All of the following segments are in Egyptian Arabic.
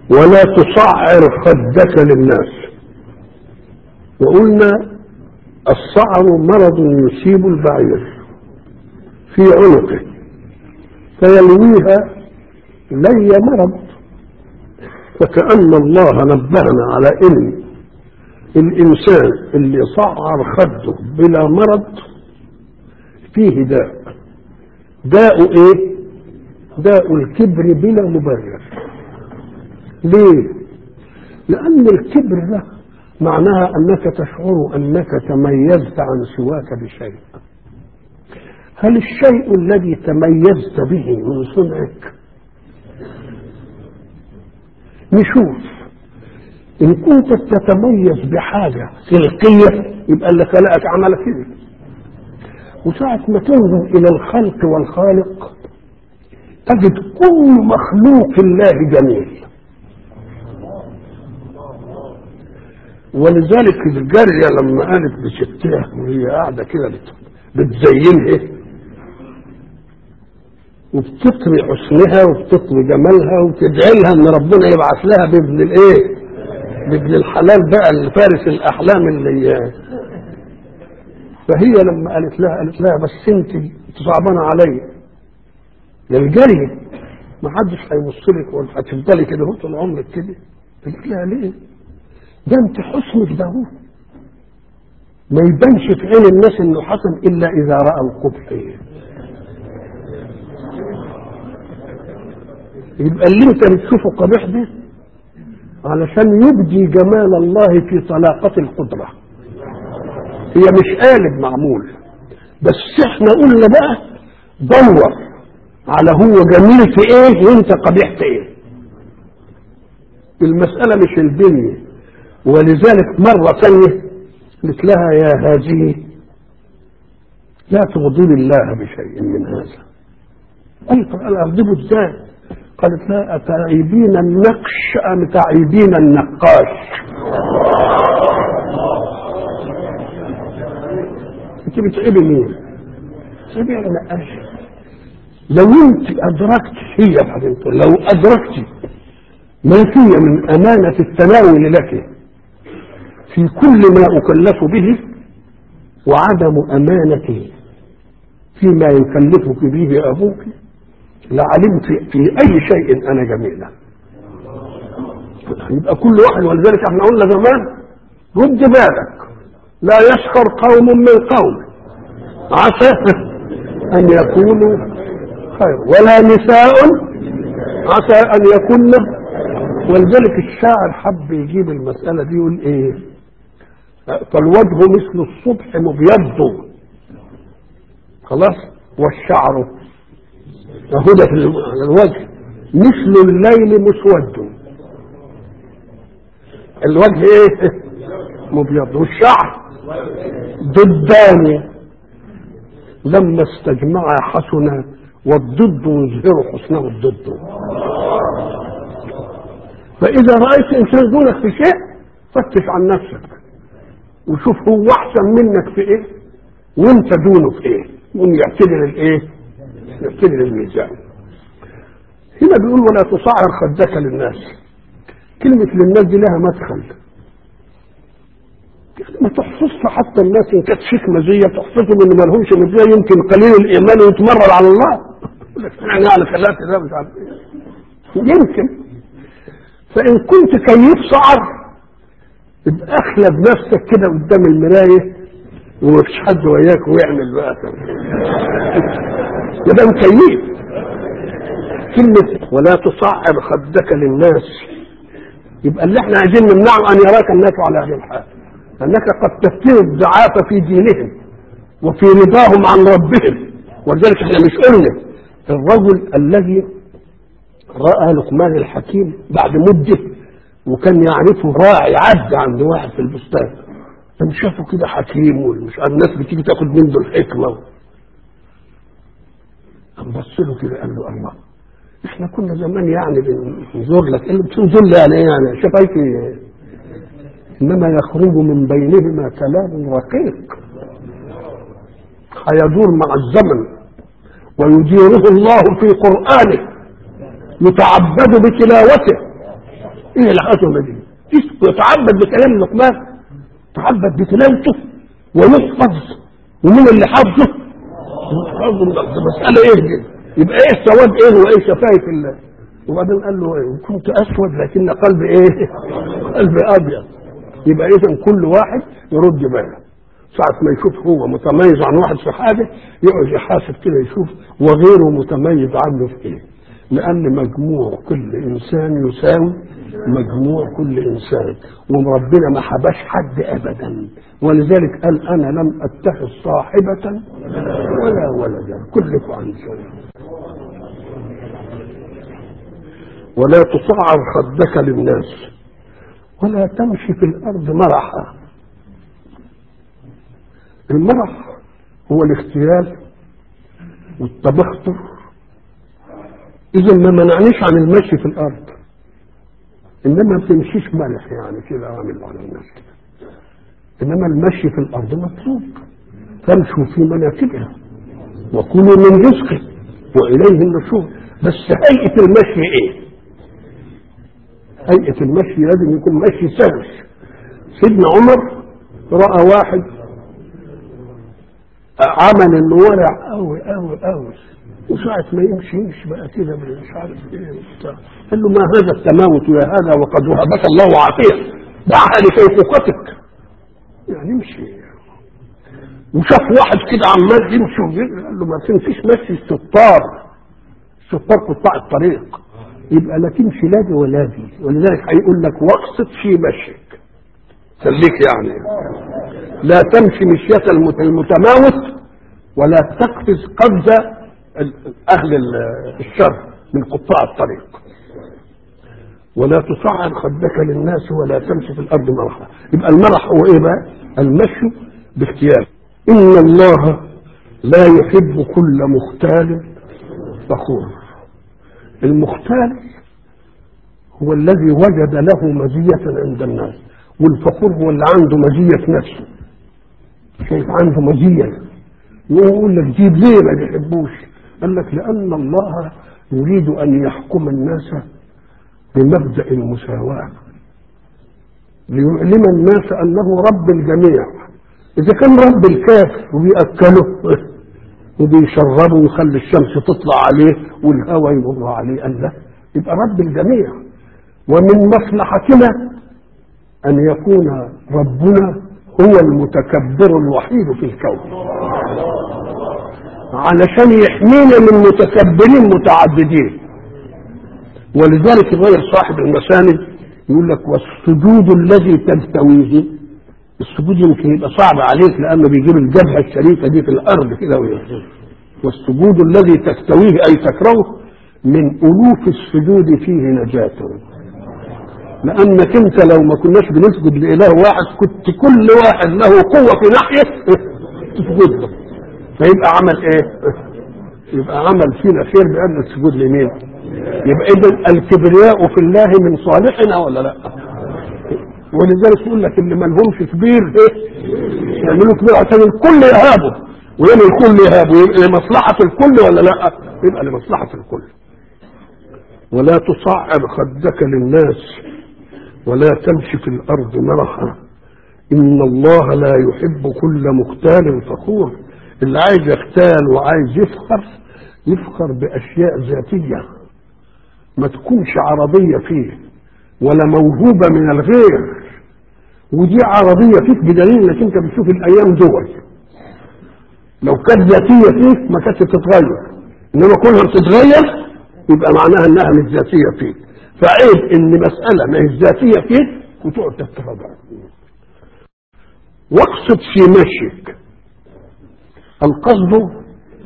ولا تصعر خدك للناس وقلنا الصعر مرض يصيب البعير في عنقه فيلويها لي مرض فكأن الله نبهنا على ان الانسان اللي صعر خده بلا مرض فيه داء داء ايه داء الكبر بلا مبرر ليه لان الكبر ده معناها انك تشعر انك تميزت عن سواك بشيء هل الشيء الذي تميزت به من صنعك نشوف ان كنت تتميز بحاجة خلقية يبقى اللي خلقك عمل كده وساعة ما تنظر الى الخلق والخالق تجد كل مخلوق الله جميل ولذلك الجارية لما قالت لستها وهي قاعدة كده بتزينها وبتطوي حسنها وبتطوي جمالها وتدعي لها ان ربنا يبعث لها بابن الايه؟ بابن الحلال بقى الفارس الاحلام اللي فهي لما قالت لها قالت لها بس انت صعبانه عليا يا الجارية ما حدش هيبص لك ولا هتفضلي كده طول عمرك كده قالت لها ليه؟ ده انت حسنك ده هو ما يبانش في عين الناس انه حسن الا اذا راى القبح يبقى اللي انت بتشوفه قبيح ده علشان يبدي جمال الله في طلاقة القدرة هي مش قالب معمول بس احنا قلنا بقى دور على هو جميل في ايه وانت قبيح في ايه المسألة مش البنية ولذلك مرة ثانية قلت لها يا هذه لا تغضب الله بشيء من هذا قلت انا اغضبه ازاي قالت لا أتعيبين النقش أم تعيبين النقاش انت بتعيبي مين بتعيبي النقاش لو انت ادركت هي بعدين لو ادركت ما في من امانه التناول لك في كل ما اكلف به وعدم امانتي فيما يكلفك به ابوك لعلمت في اي شيء انا جميله يبقى كل واحد ولذلك احنا قلنا زمان رد بالك لا يسخر قوم من قوم عسى ان يكونوا خير ولا نساء عسى ان يكن ولذلك الشاعر حب يجيب المسألة دي يقول ايه فالوجه مثل الصبح مبيض خلاص والشعر هدى في الوجه مثل الليل مسود الوجه ايه مبيض والشعر ضدان لما استجمع حسنا والضد يظهر حسنه الضد فاذا رايت انسان دونك في شيء فتش عن نفسك وشوف هو احسن منك في ايه وانت دونه في ايه ويعتدل الايه يعتدل الميزان هنا بيقول ولا تصعر خدك للناس كلمة للناس دي لها مدخل ما تحفظش حتى الناس ان كانت فيك مزية تحفظهم ان ما لهمش مزية يمكن قليل الايمان ويتمرد على الله يعني على خلاف ده مش عارف يمكن فان كنت كيف صعر يبقى اخلى بنفسك كده قدام المرايه ومفيش حد وياك ويعمل بقى يبقى مكيف كلمة ولا تصعر خدك للناس يبقى اللي احنا عايزين نمنعه ان يراك الناس على هذه الحال انك قد تفتن الضعاف في دينهم وفي رضاهم عن ربهم ولذلك احنا مش قلنا الرجل الذي راى لقمان الحكيم بعد مده وكان يعرفه راعي عد عند واحد في البستان كان شافه كده حكيم ومش الناس بتيجي تاخد منه الحكمه قام بص له كده قال له الله احنا كنا زمان يعني بنزور لك اللي بتنزل لي يعني ايه يعني شفايف انما يخرج من بينهما كلام رقيق هيدور مع الزمن ويديره الله في قرآنه يتعبد بتلاوته ايه العظمه دي يتعبد بكلام لقمان تعبد بتلاوته ويحفظ ومين اللي حافظه؟ حافظ مسألة ايه دي؟ يبقى ايه سواد ايه وايه شفايف الله وبعدين قال له ايه كنت اسود لكن قلبي ايه؟ قلبي ابيض يبقى اذا كل واحد يرد باله ساعة ما يشوف هو متميز عن واحد في حاجة يقعد يحاسب كده يشوف وغيره متميز عنه في ايه لأن مجموع كل إنسان يساوي مجموع كل إنسان وربنا ما حباش حد أبدا ولذلك قال أنا لم أتخذ صاحبة ولا ولدا كلكم عن سواء ولا تصعر خدك للناس ولا تمشي في الأرض مرحا المرح هو الاغتيال والتبختر اذا ما منعنيش عن المشي في الارض انما ما بتمشيش ملح يعني كده عامل على الناس كده انما المشي في الارض مطلوب فامشوا في مناكبها وكلوا من رزقه واليه النشور بس هيئه المشي ايه؟ هيئه المشي لازم يكون مشي سهل سيدنا عمر راى واحد عمل انه ورع قوي قوي قوي وساعة ما يمشي يمشي بقى كده مش عارف ايه وبتاع قال له ما هذا التماوت يا هذا وقد وهبك الله عافية دعها لشيخوختك يعني امشي وشاف واحد كده عمال يمشي ويجري قال له ما تمشيش مشي الستار الستار قطاع الطريق يبقى لا تمشي لا دي ولا دي ولذلك هيقول لك واقصد في مشيك خليك يعني لا تمشي مشية المتماوت ولا تقفز قفز أهل الشر من قطاع الطريق ولا تصعد خدك للناس ولا تمشي في الأرض مرحا يبقى المرح هو إيه بقى المشي باختيار إن الله لا يحب كل مختال فخور المختال هو الذي وجد له مزية عند الناس والفخور هو اللي عنده مزية نفسه شايف عنده مزية يقول لك جيب ليه ما بيحبوش قال لك لأن الله يريد أن يحكم الناس بمبدأ المساواة ليعلم الناس أنه رب الجميع إذا كان رب الكاف وبيأكله وبيشربه ويخلي الشمس تطلع عليه والهواء يمر عليه قال لا يبقى رب الجميع ومن مصلحتنا أن يكون ربنا هو المتكبر الوحيد في الكون علشان يحمينا من متكبرين متعددين ولذلك الرجل صاحب المساند يقول لك والسجود الذي تلتويه السجود يمكن يبقى صعب عليك لانه بيجيب الجبهه الشريفه دي في الارض كده ويحزن والسجود الذي تستويه اي تكرهه من الوف السجود فيه نجاه لانك انت لو ما كناش بنسجد لاله واحد كنت كل واحد له قوه في ناحيه تسجد له فيبقى عمل ايه؟ يبقى عمل فينا خير بان السجود لمين؟ يبقى اذا الكبرياء في الله من صالحنا ولا لا؟ ولذلك يقول لك اللي ما لهمش كبير ايه؟ يعملوا كبير عشان الكل يهابه وين الكل يهابه يبقى لمصلحه الكل ولا لا؟ يبقى لمصلحه الكل ولا تصعب خدك للناس ولا تمشي في الارض مرحا ان الله لا يحب كل مختال فخور اللي عايز يختال وعايز يفخر يفخر باشياء ذاتيه ما تكونش عربيه فيه ولا موهوبه من الغير ودي عربيه فيك بدليل انك انت بتشوف الايام دول لو كانت ذاتيه فيك ما كانتش تتغير انما كونها بتتغير يبقى معناها انها مش ذاتيه فيك فعيب ان مساله ما هي ذاتيه فيك وتقعد تتراجع واقصد في مشيك القصد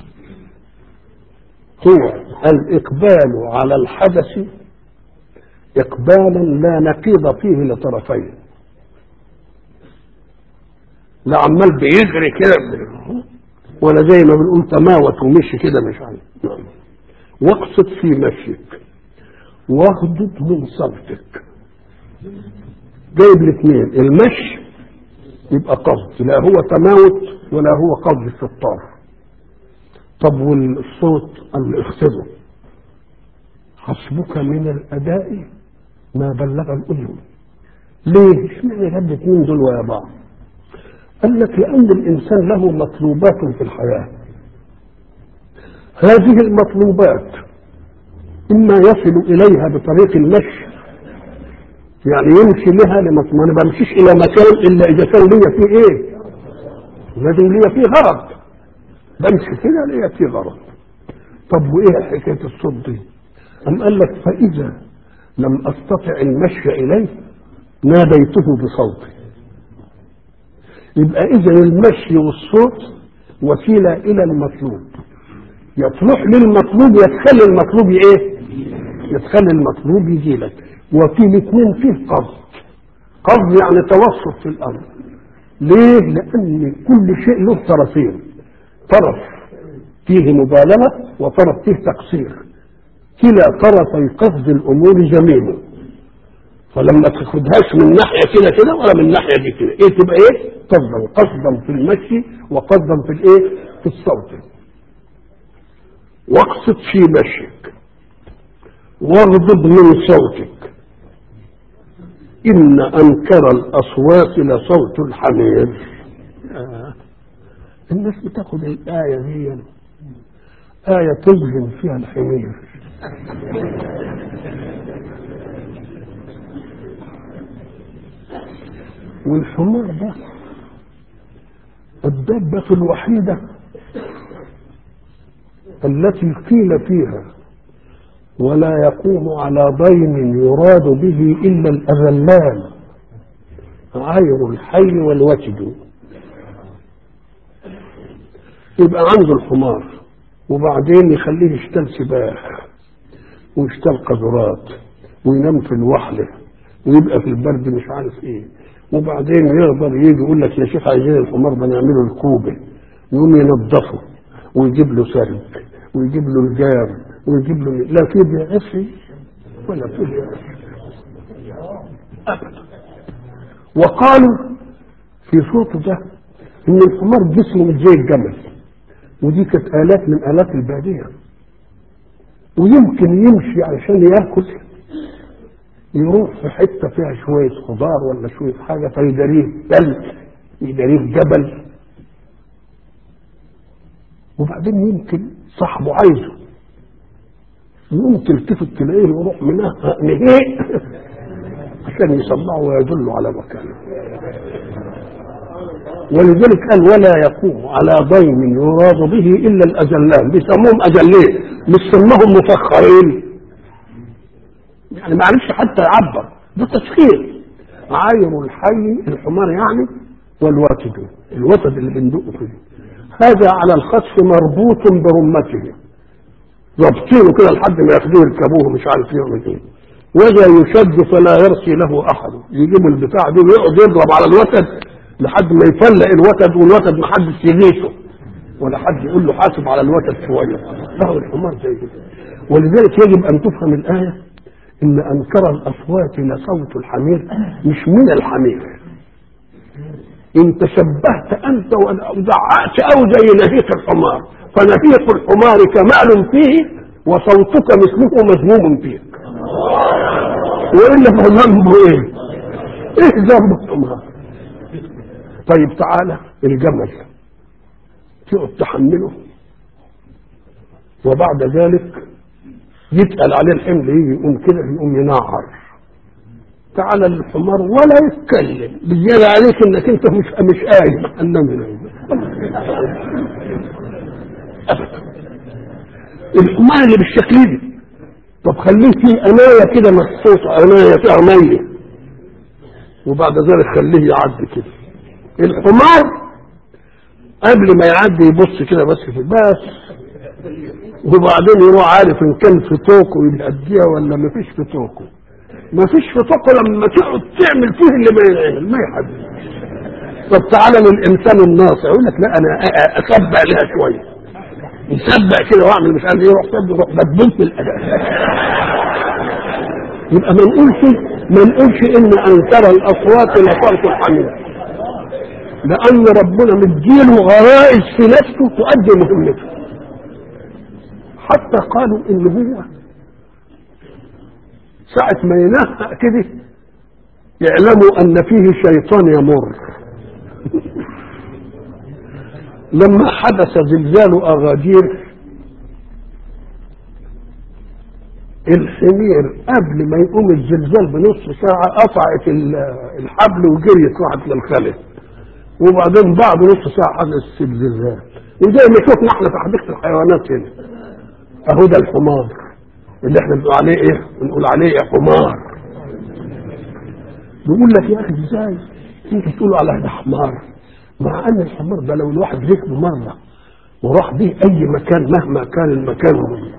هو الإقبال على الحدث إقبالا لا نقيض فيه لطرفين لا عمال بيجري كده ولا زي ما بنقول تماوت ومشي كده مش عارف واقصد في مشيك واغضض من صوتك جايب الاثنين المشي يبقى قصد لا هو تماوت ولا هو قصد الستار طب والصوت اللي اخسره حسبك من الاداء ما بلغ الأذن ليه؟ اشمعنى جاب الاثنين دول ويا بعض؟ قال لك لأن الإنسان له مطلوبات في الحياة هذه المطلوبات إما يصل إليها بطريق المشي يعني يمشي لها لمطلوب ما بمشيش إلى مكان إلا إذا كان ليا فيه إيه؟ لازم ليا فيه غرض بمشي كده ليا فيه غرض طب وإيه حكاية الصوت دي؟ أم قال لك فإذا لم أستطع المشي إليه ناديته بصوتي يبقى إذا المشي والصوت وسيلة إلى المطلوب يصلح للمطلوب يتخلي المطلوب ايه يتخلي المطلوب يجي لك وفي الاثنين فيه قصد قصد يعني توسط في الامر ليه لان كل شيء له طرفين طرف فيه مبالغه وطرف فيه تقصير كلا طرفي قصد الامور جميل فلما تاخدهاش من ناحيه كده كده ولا من ناحيه دي كده ايه تبقى ايه قصدا قصدا في المشي وقصدا في الايه في الصوت واقصد في مشيك واغضب من صوتك إن أنكر الأصوات لصوت الحمير آه. الناس بتاخد الآية دي آية تظلم فيها الحمير والحمار ده الدابة الوحيدة التي قيل فيها ولا يقوم على ضيم يراد به إلا الأذلان عير الحي والوتد يبقى عنده الحمار وبعدين يخليه يشتل سباح ويشتل قذرات وينام في الوحلة ويبقى في البرد مش عارف ايه وبعدين يقدر يجي يقول لك يا شيخ عايزين الحمار ده نعمله الكوبه يقوم ينظفه ويجيب له سرد ويجيب له الجار ويجيب له لا في بيعفي ولا في بيعفي ابدا وقالوا في صوته ده ان الحمار جسمه مش زي الجمل ودي كانت الات من الات الباديه ويمكن يمشي علشان ياكل يروح في حته فيها شويه خضار ولا شويه حاجه فيداريه ثلج يداريه جبل وبعدين يمكن صاحبه عايزه يقوم تلتفت تلاقيه يروح منها نهيء عشان يصنعه ويدله على مكانه ولذلك قال ولا يقوم على ضيم يراد به الا الاجلان بيسموهم اجلين مش سموهم مفخرين يعني معلش حتى يعبر ده تسخير عاير الحي الحمار يعني والوتد الوتد اللي بندقه فيه هذا على الخطف مربوط برمته رابطينه كده لحد ما ياخدوه يركبوه مش عارف يعمل ايه وإذا يشد فلا يرسي له احد يجيبوا البتاع دي ويقعد يضرب على الوتد لحد ما يفلق الوتد والوتد ما حدش يغيثه ولا حد يقول له حاسب على الوتد شويه له الحمار زي كده ولذلك يجب ان تفهم الايه ان انكر الاصوات لصوت الحمير مش من الحمير ان تشبهت انت ودعأت او زي نهيق الحمار فنهيق الحمار كمال فيه وصوتك مثله مذموم فيك والا فذنبه ايه ايه ذنب الحمار طيب تعالى الجمل تقعد تحمله وبعد ذلك يتقل عليه الحمل يجي يقوم كده يقوم ينعر تعالى الحمار ولا يتكلم بالزيادة عليك انك انت مش مش قايم انما الحمار اللي بالشكل دي طب خليه فيه عناية كده مخصوصة عناية فيها مية وبعد ذلك خليه يعدي كده الحمار قبل ما يعدي يبص كده بس في بس وبعدين يروح عارف ان كان في توكو يأديها ولا ما فيش في توكو ما فيش في توكو لما تقعد تعمل فيه اللي ما ينعمل ما يحدث طب تعالى للانسان الناصع يقول لك لا انا اسبق لها شويه يسبق كده واعمل مش عارف ايه يروح سبق يروح بدبل في الاداء يبقى ما نقولش ما نقولش ان انكر الاصوات لصوت الحمير لان ربنا مديله غرائز في نفسه تؤدي مهمته حتى قالوا ان هو ساعة ما ينهق كده يعلموا أن فيه شيطان يمر لما حدث زلزال أغادير الحمير قبل ما يقوم الزلزال بنص ساعة قطعت الحبل وجريت راحت للخلف وبعدين بعد نص ساعة حدث الزلزال وزي ما شفنا احنا في حديقة الحيوانات هنا اهو ده الحمار اللي احنا بنقول عليه ايه؟ بنقول عليه إيه حمار بيقول لك يا اخي ازاي انتوا بتقولوا على ده حمار مع ان الحمار ده لو الواحد ركبه مره وراح بيه اي مكان مهما كان المكان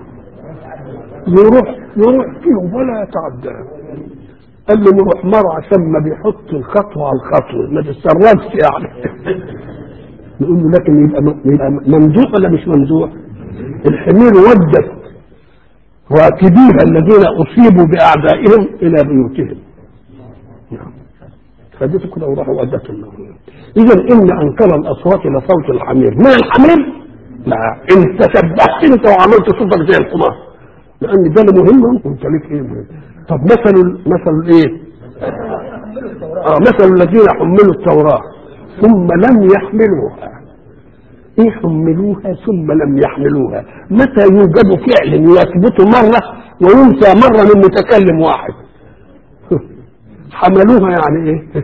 يروح يروح فيه ولا يتعدى قال له نروح مرة عشان ما بيحط الخطوة على الخطوة ما تتصرفش يعني نقول له لكن يبقى يبقى ممدوح ولا مش ممدوح؟ الحمير ودت راكبيها الذين اصيبوا باعدائهم الى بيوتهم نعم خدته كده وراحوا ودتهم اذا ان انكر الاصوات لصوت الحمير ما الحمير لا انت شبهت انت وعملت صوتك زي الحمار لان ده اللي مهم انت ليك ايه مهم طب مثل مثل ايه اه مثل الذين حملوا التوراه ثم لم يحملوها ايه حملوها ثم لم يحملوها متى يوجد فعل يثبت مرة وينسى مرة من متكلم واحد حملوها يعني ايه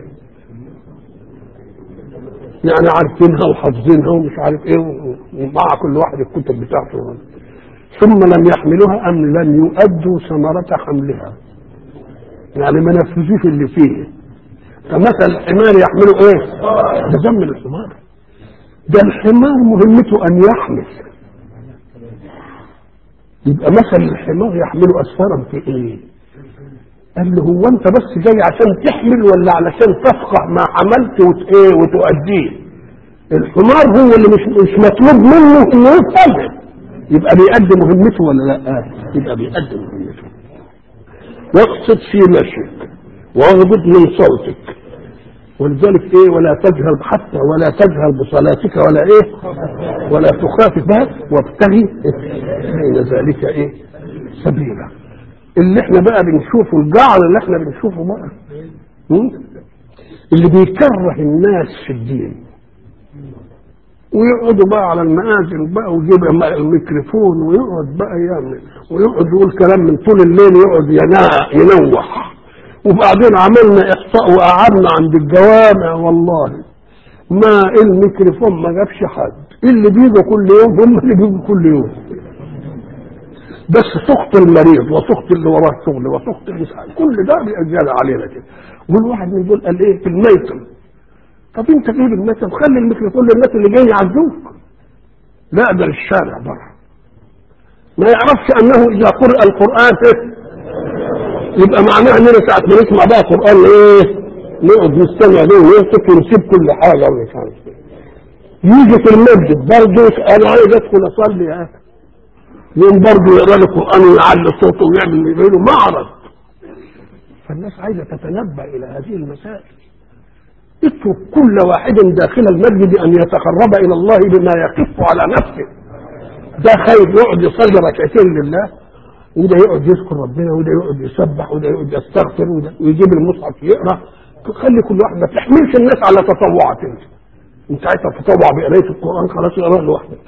يعني عارفينها وحافظينها ومش عارف ايه ومع كل واحد الكتب بتاعته ثم لم يحملوها ام لم يؤدوا ثمرة حملها يعني ما نفذوش اللي فيه فمثل الحمار يحمله ايه ده دم الحمار ده الحمار مهمته ان يحمل يبقى مثل الحمار يحمله اسفارا في ايه قال له هو انت بس جاي عشان تحمل ولا علشان تفقه ما عملت وت ايه وتؤديه الحمار هو اللي مش مش مطلوب منه انه يفهم يبقى بيأدي مهمته ولا لا يبقى بيأدي مهمته واقصد في مشيك واغضض من صوتك ولذلك ايه ولا تجهر حتى ولا تجهر بصلاتك ولا ايه ولا تخافت بها وابتغي بين ذلك ايه سبيلا اللي احنا بقى بنشوفه الجعل اللي احنا بنشوفه بقى اللي بيكره الناس في الدين ويقعدوا بقى على المآذن بقى ويجيب الميكروفون ويقعد بقى يعمل ويقعد يقول كلام من طول الليل يقعد ينوح وبعدين عملنا احصاء وقعدنا عند الجوامع والله ما الميكروفون ما جابش حد اللي بيجوا كل يوم هم اللي بيجوا كل يوم بس سخط المريض وسخط اللي وراه الشغل وسخط الانسان كل ده بيأجل علينا كده والواحد من دول قال ايه في الميتم طب انت ايه بالميتم خلي الميكروفون للناس اللي جاي يعزوك لا ده للشارع بره ما يعرفش انه اذا قرأ القرآن إيه؟ يبقى معناها اننا ساعة ما نسمع بقى قرآن ايه نقعد نستمع له ونمسك ونسيب كل حاجة ومش عارف ايه يجي في المسجد برضه انا عايز ادخل اصلي يا اخي يوم برضه يقرا لي قرآن ويعلي صوته ويعمل يبقى له معرض فالناس عايزة تتنبه إلى هذه المسائل اترك كل واحد داخل المسجد أن يتقرب إلى الله بما يخف على نفسه ده خير يقعد يصلي ركعتين لله وده يقعد يذكر ربنا وده يقعد يسبح وده يقعد يستغفر وده ويجيب المصحف يقرا خلي كل واحد ما تحملش الناس على تطوعك انت انت عايز تتطوع بقرايه القران خلاص اقرا لوحدك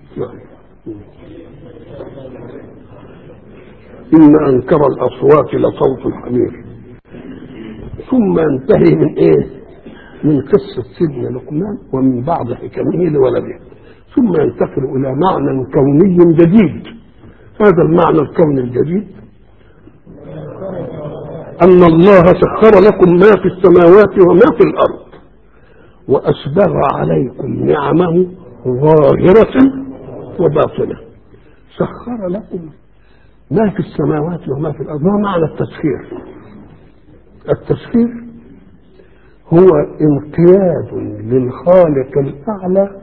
ان انكر الاصوات لصوت الحمير ثم ينتهي من ايه من قصه سيدنا لقمان ومن بعض حكمه لولده ثم ينتقل الى معنى كوني جديد هذا المعنى الكوني الجديد أن الله سخر لكم ما في السماوات وما في الأرض وأسبغ عليكم نعمه ظاهرة وباطنة سخر لكم ما في السماوات وما في الأرض ما معنى التسخير التسخير هو انقياد للخالق الأعلى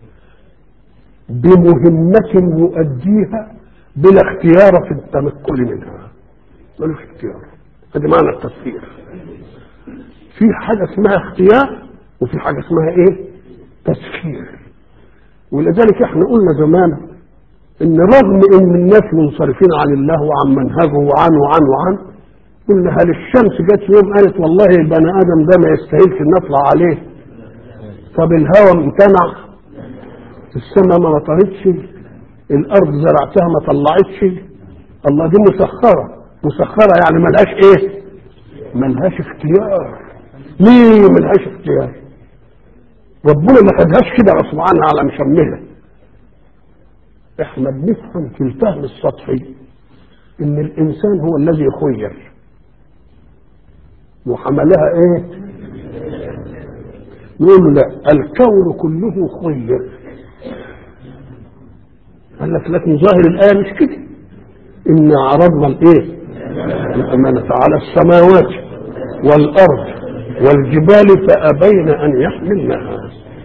بمهمة يؤديها بلا اختيار في التمكن منها ملوش اختيار هذا معنى التسخير في حاجة اسمها اختيار وفي حاجة اسمها ايه تسخير ولذلك احنا قلنا زمان ان رغم ان الناس منصرفين عن الله وعن منهجه وعن وعن وعن قلنا هل الشمس جت يوم قالت والله البني ادم ده ما يستاهلش ان اطلع عليه طب الهواء امتنع السماء ما مطرتش الارض زرعتها ما طلعتش الله دي مسخره مسخره يعني ملهاش ايه ملهاش اختيار ليه ملهاش اختيار ربنا ما خدهاش كده غصب عنها على مشملها احنا بنفهم في الفهم السطحي ان الانسان هو الذي خير وحملها ايه يقول له لا الكون كله خير قال لك لكن ظاهر الايه مش كده ان عرضنا الايه الامانه على السماوات والارض والجبال فابين ان يحملنها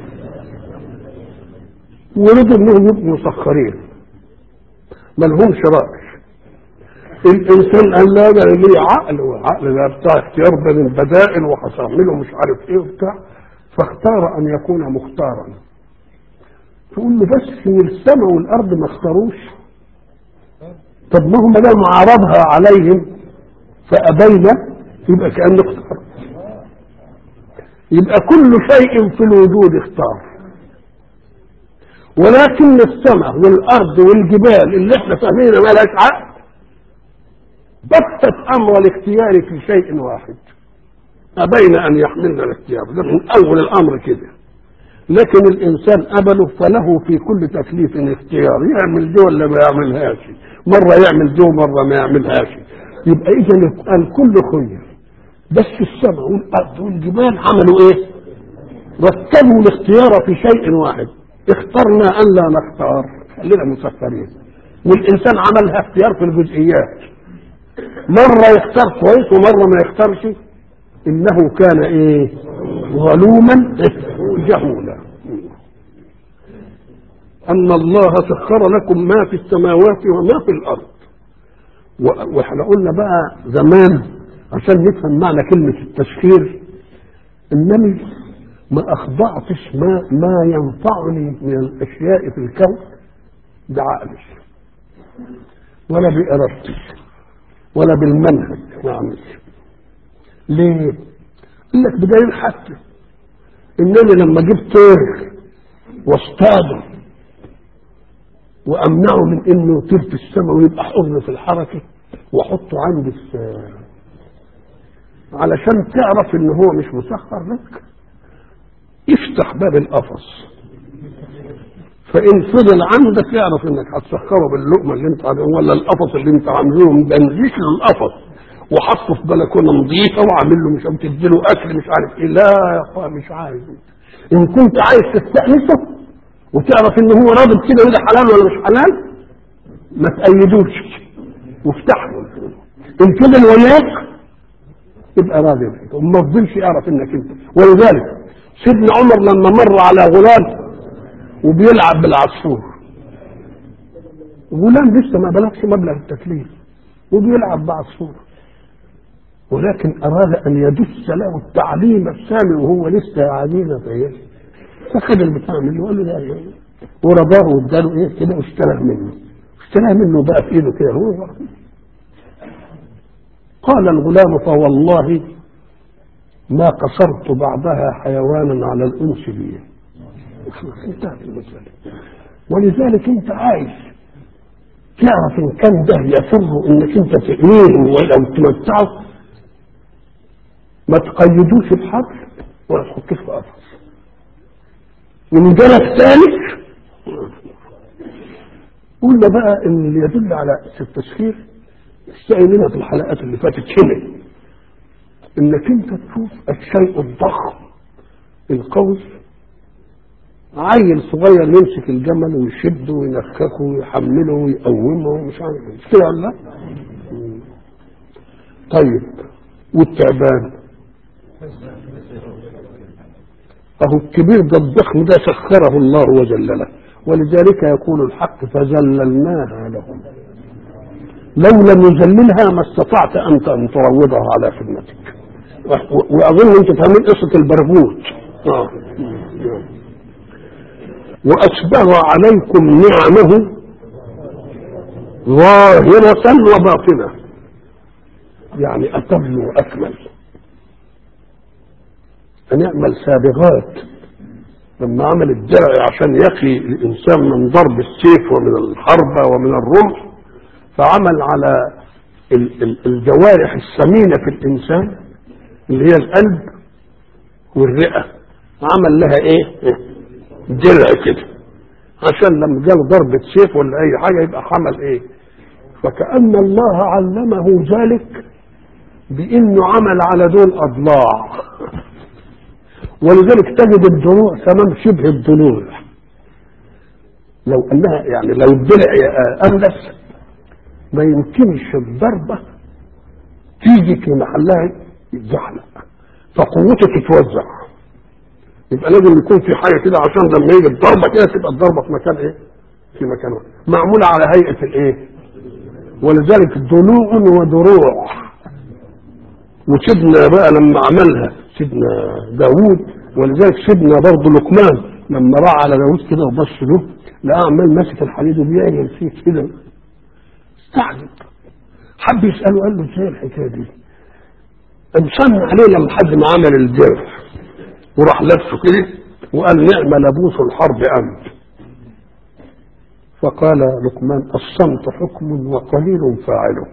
ورضوا انهم يبقوا مسخرين ما لهمش راي الانسان قال لا ده ليه عقل وعقل ده بتاع اختيار بين البدائل وهتعمله مش عارف ايه وبتاع فاختار ان يكون مختارا تقول له بس السماء والارض ما اختاروش طب ما هم دام عرضها عليهم فابينا يبقى كانه اختار يبقى كل شيء في الوجود اختار ولكن السماء والارض والجبال اللي احنا فاهمينها ما لهاش عقل بتت امر الاختيار في شيء واحد ابين ان يحملنا الاختيار ده من اول الامر كده لكن الانسان قبله فله في كل تكليف اختيار يعمل دي ولا ما يعملهاش مره يعمل دي ومره ما يعملهاش يبقى اذا الكل خير بس السماء والارض والجبال عملوا ايه رتبوا الاختيار في شيء واحد اخترنا ان لا نختار خلينا مسخرين والانسان عملها اختيار في الجزئيات مرة يختار كويس ومرة ما يختارش إنه كان إيه ظلوما جهولا أن الله سخر لكم ما في السماوات وما في الأرض وإحنا قلنا بقى زمان عشان نفهم معنى كلمة التسخير إنني ما أخضعتش ما ما ينفعني من الأشياء في الكون بعقلي ولا بإرادتي ولا بالمنهج ما عملش ليه؟ يقول لك بدليل حتى انني لما اجيب طير واصطاده وامنعه من انه يطير في السماء ويبقى حر في الحركه واحطه عندي في علشان تعرف ان هو مش مسخر لك افتح باب القفص فان فضل عندك يعرف انك هتسخره باللقمه اللي انت عامله ولا القفص اللي انت عامله بنزيش له القفص وحطه في بلكونه نظيفه وعامل له مش تديله اكل مش عارف ايه لا يا اخويا مش عايز ان كنت عايز تستانسه وتعرف ان هو راضي كده وده حلال ولا مش حلال ما تأيدوش وافتح له ان كده وياك يبقى راضي بك وما تفضلش يعرف انك انت ولذلك سيدنا عمر لما مر على غلام وبيلعب بالعصفور غلام لسه ما بلغش مبلغ التكليف وبيلعب بعصفور ولكن اراد ان يدس له التعليم السامي وهو لسه عدينا في فخد البتاع منه وقال له ده ورضاه واداله ايه كده واشتراه منه اشتراه منه بقى في ايده كده هو قال الغلام فوالله ما قصرت بعدها حيوانا على الانس بي انتهت المسألة ولذلك انت عايز تعرف ان كان ده يسر انك انت تقنيه ولو تمتعه ما تقيدوش بحبل ولا تحطوش في قفص من جرس ثالث قلنا بقى ان اللي يدل على التسخير استعيننا في الحلقات اللي فاتت هنا انك انت تشوف الشيء الضخم القوي عيل صغير يمسك الجمل ويشده وينخخه ويحمله ويقومه ومش عارف مش كده ولا لا؟ طيب والتعبان اهو الكبير ده الضخم ده سخره الله وذلله ولذلك يقول الحق فذللناها لهم لو لم يذللها ما استطعت انت ان تروضها على خدمتك واظن انتم فاهمين قصه البرغوث آه. واسبغ عليكم نعمه ظاهرة وباطنة يعني أتم وأكمل هنعمل سابغات لما عمل الدرع عشان يقي الإنسان من ضرب السيف ومن الحربة ومن الرمح فعمل على ال- ال- الجوارح السمينة في الإنسان اللي هي القلب والرئة عمل لها إيه؟ درع كده عشان لما جاله ضربة سيف ولا أي حاجة يبقى حمل إيه؟ فكأن الله علمه ذلك بأنه عمل على دول أضلاع ولذلك تجد الضلوع تمام شبه الضلوع لو انها يعني لو الضلع املس ما يمكنش الضربه تيجي في محلها يتزحلق فقوته تتوزع يبقى لازم يكون في حاجه كده عشان لما يجي الضربه كده تبقى الضربه في مكان ايه؟ في مكان واحد معموله على هيئه الايه؟ ولذلك ضلوع ودروع وسيدنا بقى لما عملها سيدنا داوود ولذلك سيدنا برضه لقمان لما راح على داوود كده وبص له لقى عمال ماسك الحديد وبيعمل فيه كده استعجب حب يساله قال له ازاي الحكايه دي؟ انصن عليه لما حد ما عمل الجرح وراح لفه كده وقال نعم لبوس الحرب انت فقال لقمان الصمت حكم وقليل فاعله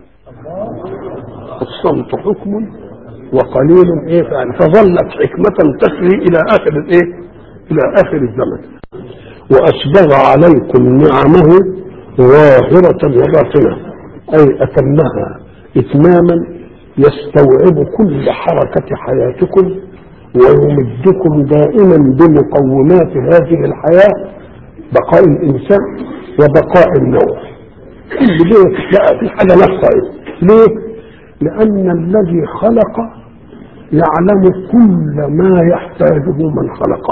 الصمت حكم وقليل ايه فعل فظلت حكمة تسري الى اخر الايه الى اخر الزمن واسبغ عليكم نعمه ظاهرة وباطنة اي اتمها اتماما يستوعب كل حركة حياتكم ويمدكم دائما بمقومات هذه الحياة بقاء الانسان وبقاء النوع كل دي لا في حاجة ناقصة ليه؟ لأن الذي خلق يعلم كل ما يحتاجه من خلقه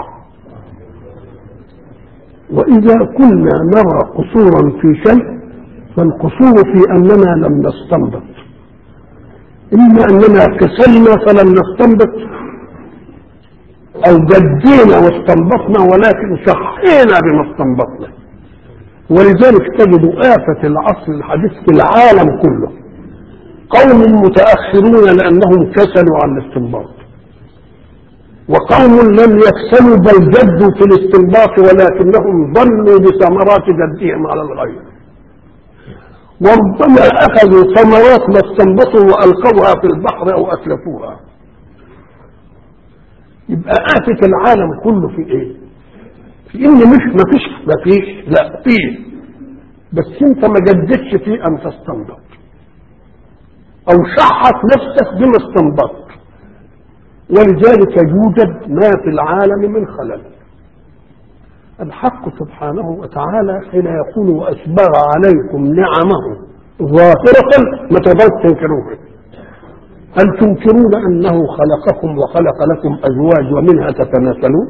وإذا كنا نرى قصورا في شيء فالقصور في أننا لم نستنبط إما أننا كسلنا فلم نستنبط أو جدينا واستنبطنا ولكن شحينا بما استنبطنا ولذلك تجد آفة العصر الحديث في العالم كله قوم متأخرون لأنهم كسلوا عن الاستنباط وقوم لم يكسلوا بل جدوا في الاستنباط ولكنهم ظنوا بثمرات جدهم على الغير وربما أخذوا ثمرات ما استنبطوا وألقوها في البحر أو أتلفوها يبقى آفة العالم كله في إيه؟ في إن مش ما فيش ما فيش لا فيه بس أنت ما جددتش في أن تستنبط او شحت نفسك بما استنبطت ولذلك يوجد ما في العالم من خلل الحق سبحانه وتعالى حين يقول واسبغ عليكم نعمه ظاهرة ما تقدروا تنكروها هل تنكرون انه خلقكم وخلق لكم ازواج ومنها تتناسلون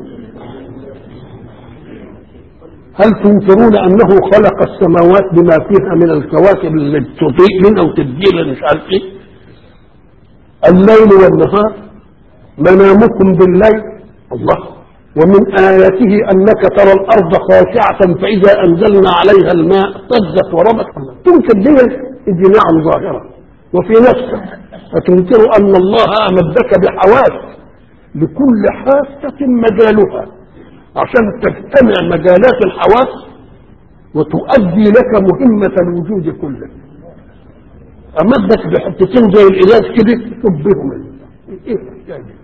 هل تنكرون انه خلق السماوات بما فيها من الكواكب اللي تضيء منها وتدير مش عارف ايه الليل والنهار منامكم بالليل الله ومن آياته أنك ترى الأرض خاشعة فإذا أنزلنا عليها الماء اهتزت وربت تنكر دي دي نعم ظاهرة وفي نفسك فتنكر أن الله أمدك بحواس لكل حاسة مجالها عشان تجتمع مجالات الحواس وتؤدي لك مهمة الوجود كله أمدك بحتتين زي الإزاز كده تبهم إيه يعني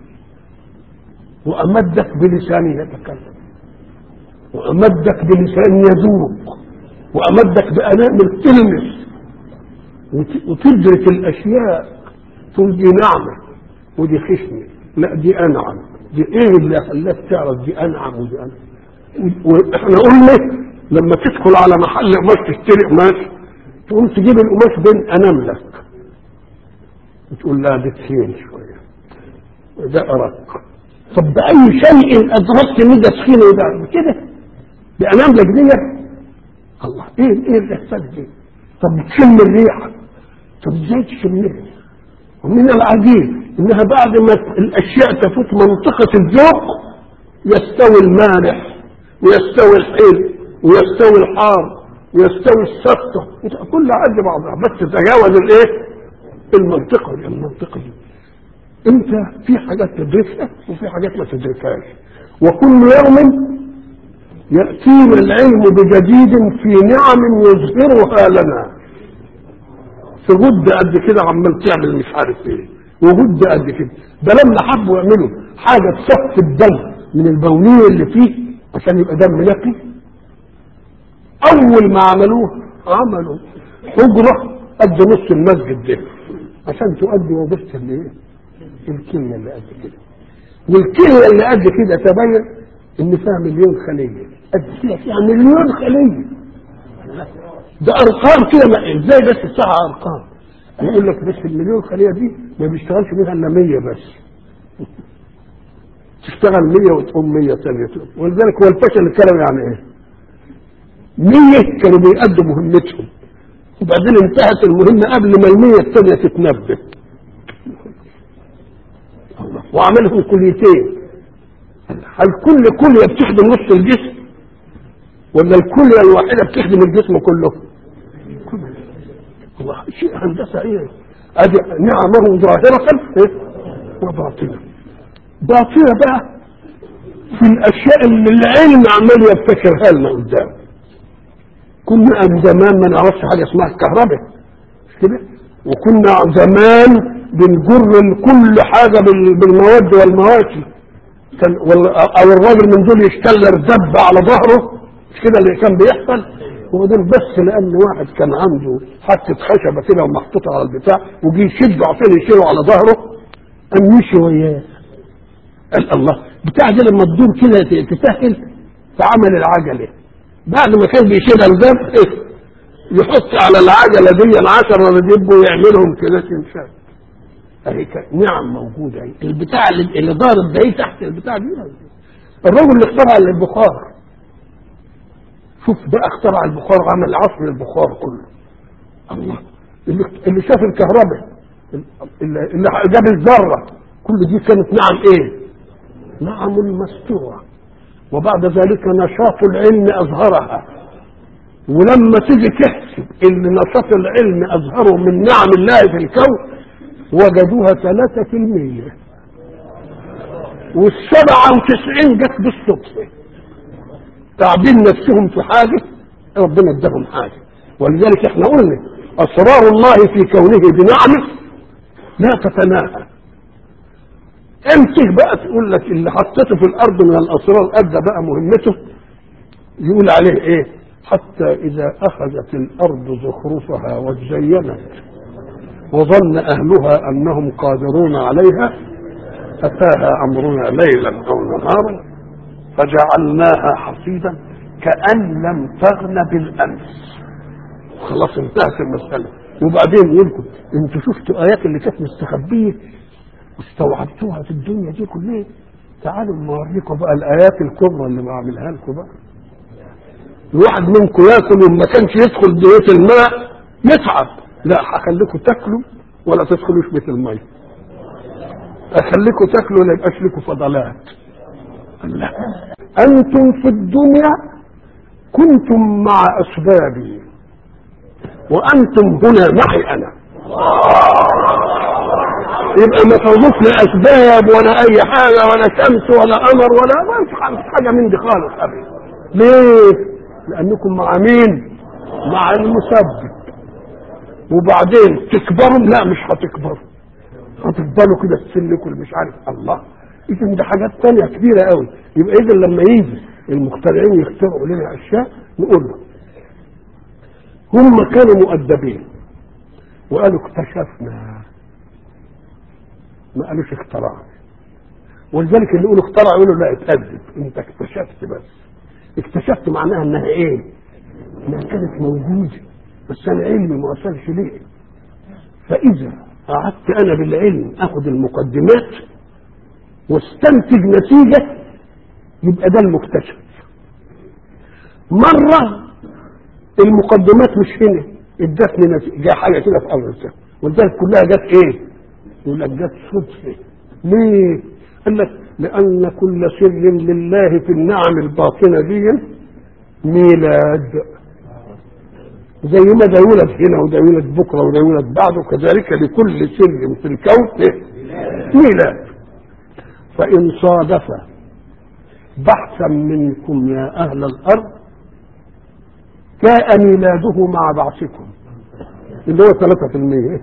وأمدك بلسان يتكلم وأمدك بلسان يذوق وأمدك بأنامل تلمس وتدرك الأشياء تقول دي نعمة ودي خشمة لا دي أنعم دي إيه اللي خلاك تعرف دي أنعم ودي أنعم وإحنا قلنا لما تدخل على محل قماش تشتري قماش تقوم تجيب القماش بين أناملك وتقول لا دي تخين شوية ده أرق طب بأي شيء أدركت إن ده تخين وده كده بأناملك دي الله إيه إيه الإحساس دي طب تشم الريحة طب إزاي تشمها ومن العجيب إنها بعد ما الأشياء تفوت منطقة الذوق يستوي المالح ويستوي الحلو ويستوي الحار ويستوي السكر كل حاجه بعضها بس تتجاوز الايه؟ المنطقة دي المنطقة دي انت في حاجات تدركها وفي حاجات ما تدركهاش وكل يوم يأتينا العلم بجديد في نعم يظهرها لنا في غد قد كده عمال تعمل مش عارف ايه وغد قد كده ده لما حبوا يعملوا حاجه تصفي الدم من البوليه اللي فيه عشان يبقى دم نقي اول ما عملوه عملوا حجره قد نص المسجد ده عشان تؤدي وظيفه الايه؟ الكليه اللي قد كده والكليه اللي قد كده تبين ان فيها مليون خليه قد كده فيها مليون خليه ده ارقام كده ما- ازاي بس الساعه ارقام يقول لك بس المليون خليه دي ما بيشتغلش منها الا 100 بس تشتغل 100 وتقوم 100 ثانيه تقوم. ولذلك هو الفشل الكلام يعني ايه 100 كانوا بيأدوا مهمتهم وبعدين انتهت المهمه قبل ما المية الثانيه تتنبه الله. وعملهم كليتين هل كل كليه بتخدم نص الجسم ولا الكليه الواحده بتخدم الجسم كله الله شيء هندسه ايه ادي نعمه ظاهره إيه؟ وباطنه باطنه بقى في الاشياء اللي العلم عمال يبتكرها لنا قدام كنا زمان ما نعرفش حاجه اسمها الكهرباء مش كده وكنا زمان بنجر كل حاجه بال- بالمواد والمواشي كان وال- او الراجل من دول يشتغل دب على ظهره مش كده اللي كان بيحصل هو دول بس لان واحد كان عنده حته خشبه كده ومحطوطه على البتاع وجي يشده عشان يشيله على ظهره قام مشي وياه قال الله بتاع دي لما تدور كده ت- تسهل فعمل العجله بعد ما كان بيشيلها الباب إيه؟ يحط على العجله دي العشرة اللي يبقوا يعملهم كده تنشال اهي كان نعم موجوده اهي البتاع اللي, اللي دارت ده إيه تحت البتاع دي الرجل اللي اخترع البخار شوف بقى اخترع البخار عمل عصر البخار كله الله اللي, اللي شاف الكهرباء اللي, اللي جاب الذره كل دي كانت نعم ايه نعم مستوره وبعد ذلك نشاط العلم اظهرها ولما تيجي تحسب اللي نشاط العلم اظهره من نعم الله في الكون وجدوها ثلاثة في المية والسبعة وتسعين جت بالصدفة تعبين نفسهم في حاجة ربنا اداهم حاجة ولذلك احنا قلنا اسرار الله في كونه بنعمه لا تتناهى امسك بقى تقول لك اللي حطيته في الارض من الاسرار ادى بقى مهمته يقول عليه ايه حتى اذا اخذت الارض زخرفها وزينت وظن اهلها انهم قادرون عليها اتاها امرنا ليلا او نهارا فجعلناها حصيدا كان لم تغن بالامس خلاص انتهت المساله وبعدين يقول لكم انتوا شفتوا ايات اللي كانت مستخبيه واستوعبتوها في الدنيا دي كلها تعالوا نوريكم بقى الايات الكبرى اللي بعملها لكم بقى الواحد منكم ياكل وما كانش يدخل بيت الماء يتعب لا هخليكم تاكلوا ولا تدخلوش بيت الماء اخليكم تاكلوا ولا يبقاش لكم فضلات لا انتم في الدنيا كنتم مع اسبابي وانتم هنا معي انا يبقى ما تربط لا اسباب ولا اي حاجه ولا شمس ولا قمر ولا ما فيش حاجه من دي خالص ابدا ليه؟ لانكم مع مين؟ مع المسبب وبعدين تكبروا لا مش هتكبروا هتفضلوا كده تسلكوا اللي مش عارف الله اذا دي حاجات تانية كبيرة قوي يبقى اذا لما يجي المخترعين يخترعوا لنا اشياء نقول له هم كانوا مؤدبين وقالوا اكتشفنا ما قالوش اخترعنا ولذلك اللي يقولوا اخترع يقولوا لا اتأدب انت اكتشفت بس اكتشفت معناها انها ايه انها كانت موجوده بس انا علمي ما وصلش ليه فاذا قعدت انا بالعلم اخذ المقدمات واستنتج نتيجه يبقى ده المكتشف مره المقدمات مش هنا ادتني نتيجه جاء حاجه كده في امر السنة. ولذلك كلها جت ايه؟ يقول لك جت صدفه ليه؟ قال لك لان كل سر لله في النعم الباطنه دي ميلاد زي ما ده يولد هنا وده يولد بكره وده يولد بعده كذلك لكل سر في الكون إيه؟ ميلاد فإن صادف بحثا منكم يا أهل الأرض جاء ميلاده مع بعثكم اللي هو 3%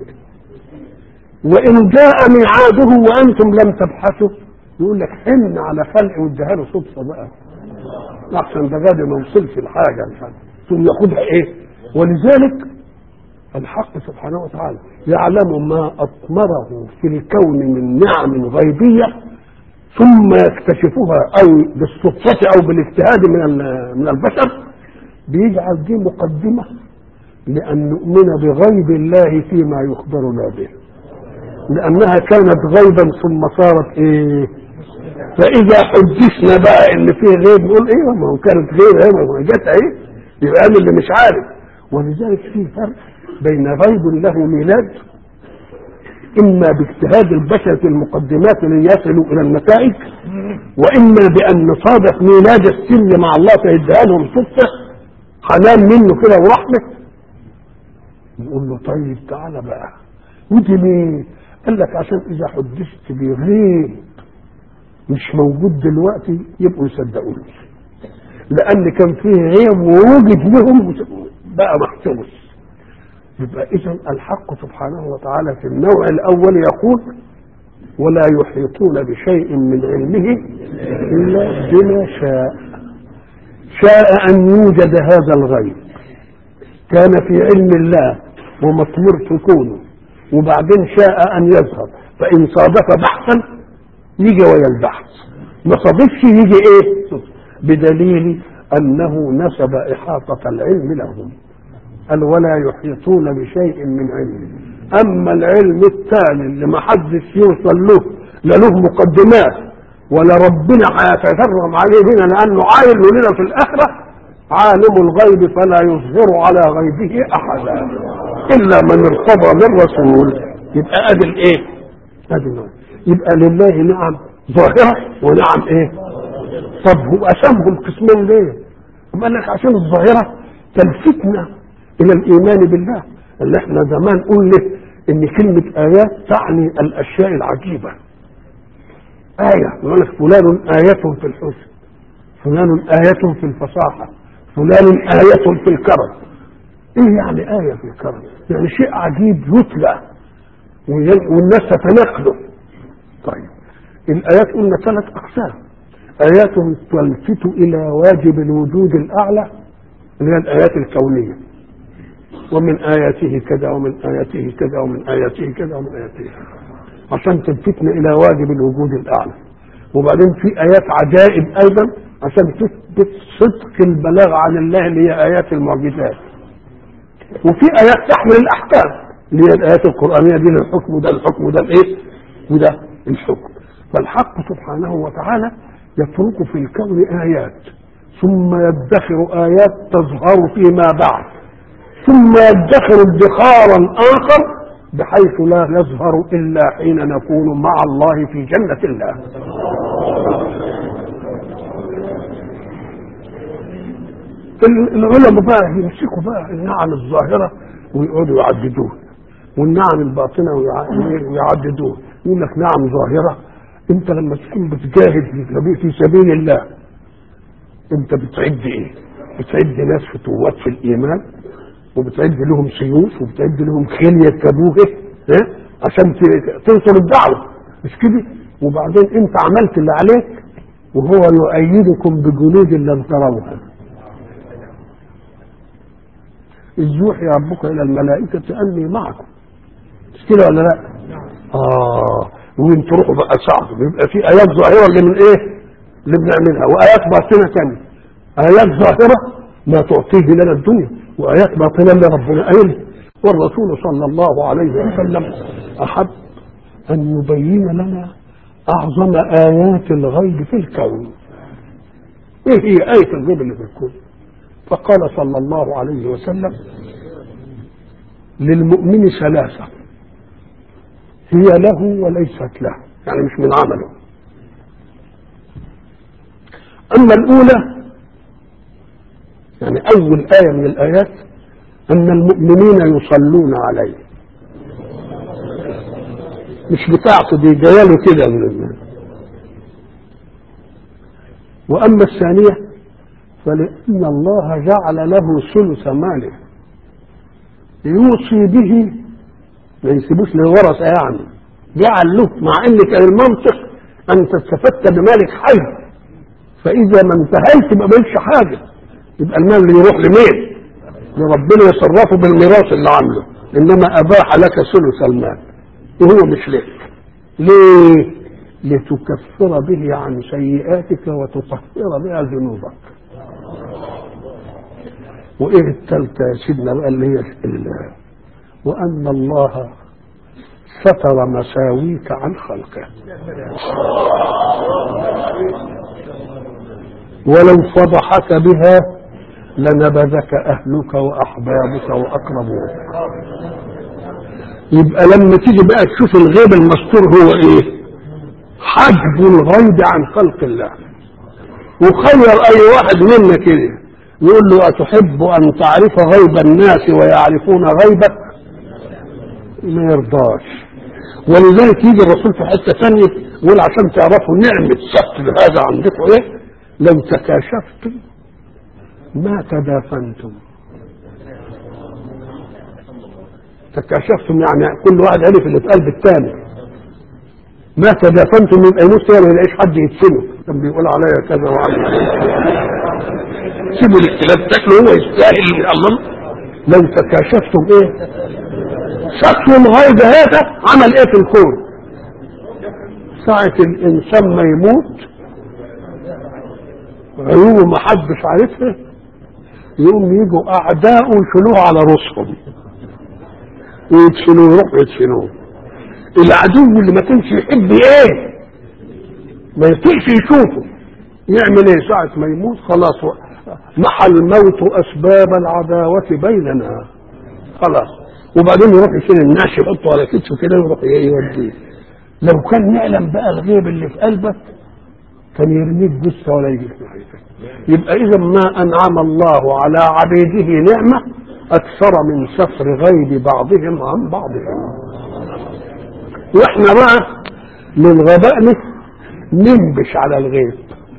وإن جاء ميعاده وأنتم لم تبحثوا يقول لك حن على خلق واديها له صدفة بقى أحسن ده غادي ما وصلش الحاجة الحاجة ثم ياخدها إيه ولذلك الحق سبحانه وتعالى يعلم ما أطمره في الكون من نعم غيبية ثم يكتشفها أو بالصدفة أو بالاجتهاد من من البشر بيجعل دي مقدمة لأن نؤمن بغيب الله فيما يخبرنا به لأنها كانت غيبا ثم صارت إيه فإذا حدثنا بقى إن فيه غيب نقول إيه ما هو كانت غيب إيه ما هو جت إيه يبقى أنا اللي مش عارف ولذلك في فرق بين غيب له ميلاد إما باجتهاد البشر في المقدمات ليصلوا إلى النتائج وإما بأن صادف ميلاد السر مع الله فيديها لهم صدفة حنان منه كده ورحمة نقول له طيب تعالى بقى ودي ليه؟ قال لك عشان إذا حدثت بغيب مش موجود دلوقتي يبقوا يصدقوني لأن كان فيه غيب ووجد لهم بقى محسوس يبقى إذا الحق سبحانه وتعالى في النوع الأول يقول ولا يحيطون بشيء من علمه إلا بما شاء شاء أن يوجد هذا الغيب كان في علم الله ومطمور في كونه وبعدين شاء أن يظهر فإن صادف بحثا يجي ويا البحث ما صادفش يجي إيه بدليل أنه نسب إحاطة العلم لهم قال ولا يحيطون بشيء من علمه أما العلم الثاني اللي ما حدش يوصل له لا له مقدمات ولا ربنا هيتكرم عليه هنا لأنه عايل لنا في الآخرة عالم الغيب فلا يظهر على غيبه أحدا إلا من ارتضى من رسول يبقى أدي الإيه؟ أدي النوع. يبقى لله نعم ظاهرة ونعم إيه؟ طب هو قسمهم قسمين ليه؟ قال لك عشان الظاهرة تلفتنا إلى الإيمان بالله اللي احنا زمان قلنا إن كلمة آيات تعني الأشياء العجيبة آية يقول لك فلان آية في الحسن فلان آية في الفصاحة فلان آية في الكرم إيه يعني آية في الكرم؟ يعني شيء عجيب يتلى والناس تتنقله طيب الآيات قلنا ثلاث أقسام آيات تلفت إلى واجب الوجود الأعلى اللي هي الآيات الكونية ومن آياته كذا ومن آياته كذا ومن آياته كذا ومن آياته كذا عشان تلفتنا إلى واجب الوجود الأعلى وبعدين في آيات عجائب أيضا عشان تثبت صدق البلاغ عن الله اللي هي آيات المعجزات وفي آيات تحمل الأحكام اللي هي الآيات القرآنية دي الحكم وده الحكم وده الإيه وده الحكم فالحق سبحانه وتعالى يترك في الكون آيات ثم يدخر آيات تظهر فيما بعد ثم يدخر ادخارا آخر بحيث لا يظهر إلا حين نكون مع الله في جنة الله العلماء بقى يمسكوا بقى النعم الظاهرة ويقعدوا يعددوه والنعم الباطنة ويعددوه يقول لك نعم ظاهرة انت لما تكون بتجاهد في سبيل الله انت بتعد ايه بتعد ناس فتوات في الايمان وبتعد لهم سيوف وبتعد لهم خيل يركبوه ها عشان تنصر الدعوه مش كده وبعدين انت عملت اللي عليك وهو يؤيدكم بجنود لم تروها إذ يوحي ربك إلى الملائكة أني معكم مش كده ولا لا؟ آه وين تروحوا بقى صعب بيبقى في آيات ظاهرة اللي من إيه؟ اللي بنعملها وآيات باطنة ثانية آيات ظاهرة ما تعطيه لنا الدنيا وآيات باطنة اللي ربنا قايل والرسول صلى الله عليه وسلم أحب أن يبين لنا أعظم آيات الغيب في الكون إيه هي آية الغيب اللي في الكون فقال صلى الله عليه وسلم للمؤمن ثلاثة هي له وليست له يعني مش من عمله أما الأولى يعني أول آية من الآيات أن المؤمنين يصلون عليه مش بتاعته دي جايه كده من الناس وأما الثانية فلأن الله جعل له ثلث ماله يوصي به ما يسيبوش للورثة يعني جعل له مع ان كان المنطق انت استفدت بمالك حي فاذا ما انتهيت يبقى مالكش حاجه يبقى المال اللي يروح لمين؟ لربنا يصرفه بالميراث اللي عامله انما اباح لك ثلث المال وهو مش لك ليه؟ لتكفر به عن سيئاتك وتطهر بها ذنوبك وايه الثالثه يا سيدنا بقى اللي هي ال- وان الله ستر مساويك عن خلقه ولو فضحك بها لنبذك اهلك واحبابك واقربوك يبقى لما تيجي بقى تشوف الغيب المستور هو ايه حجب الغيب عن خلق الله وخير اي واحد منا كده يقول له أتحب أن تعرف غيب الناس ويعرفون غيبك ما يرضاش ولذلك يجي الرسول في حتة ثانية يقول عشان تعرفوا نعمة ستر هذا عندكم ايه لو تكاشفتم ما تدافنتم تكاشفتم يعني كل واحد عرف اللي في قلب الثاني ما تدافنتم يبقى يموت يعني ما يلاقيش حد يدفنه كان بيقول عليا كذا وعليا سيبوا الاختلاف تاكلوا هو يستاهل الله لو تكاشفتم ايه شكل الغيب هذا عمل ايه في الكون ساعة الانسان ما يموت عيوبه ما حدش عارفها يقوم يجوا اعداؤه يشيلوه على رؤوسهم ويدفنوه يروحوا يدفنوه العدو اللي ما كانش يحب ايه ما يطيقش يشوفه يعمل ايه ساعة ما يموت خلاص محى الموت اسباب العداوة بيننا خلاص وبعدين يروح يشيل الناس يحطه على كتفه كده ويروح يوديه لو كان يعلم بقى الغيب اللي في قلبك كان يرميك جثة ولا يجيك ناحيتك يبقى إذا ما أنعم الله على عبيده نعمة أكثر من سفر غيب بعضهم عن بعضهم وإحنا بقى للغباء ننبش على الغيب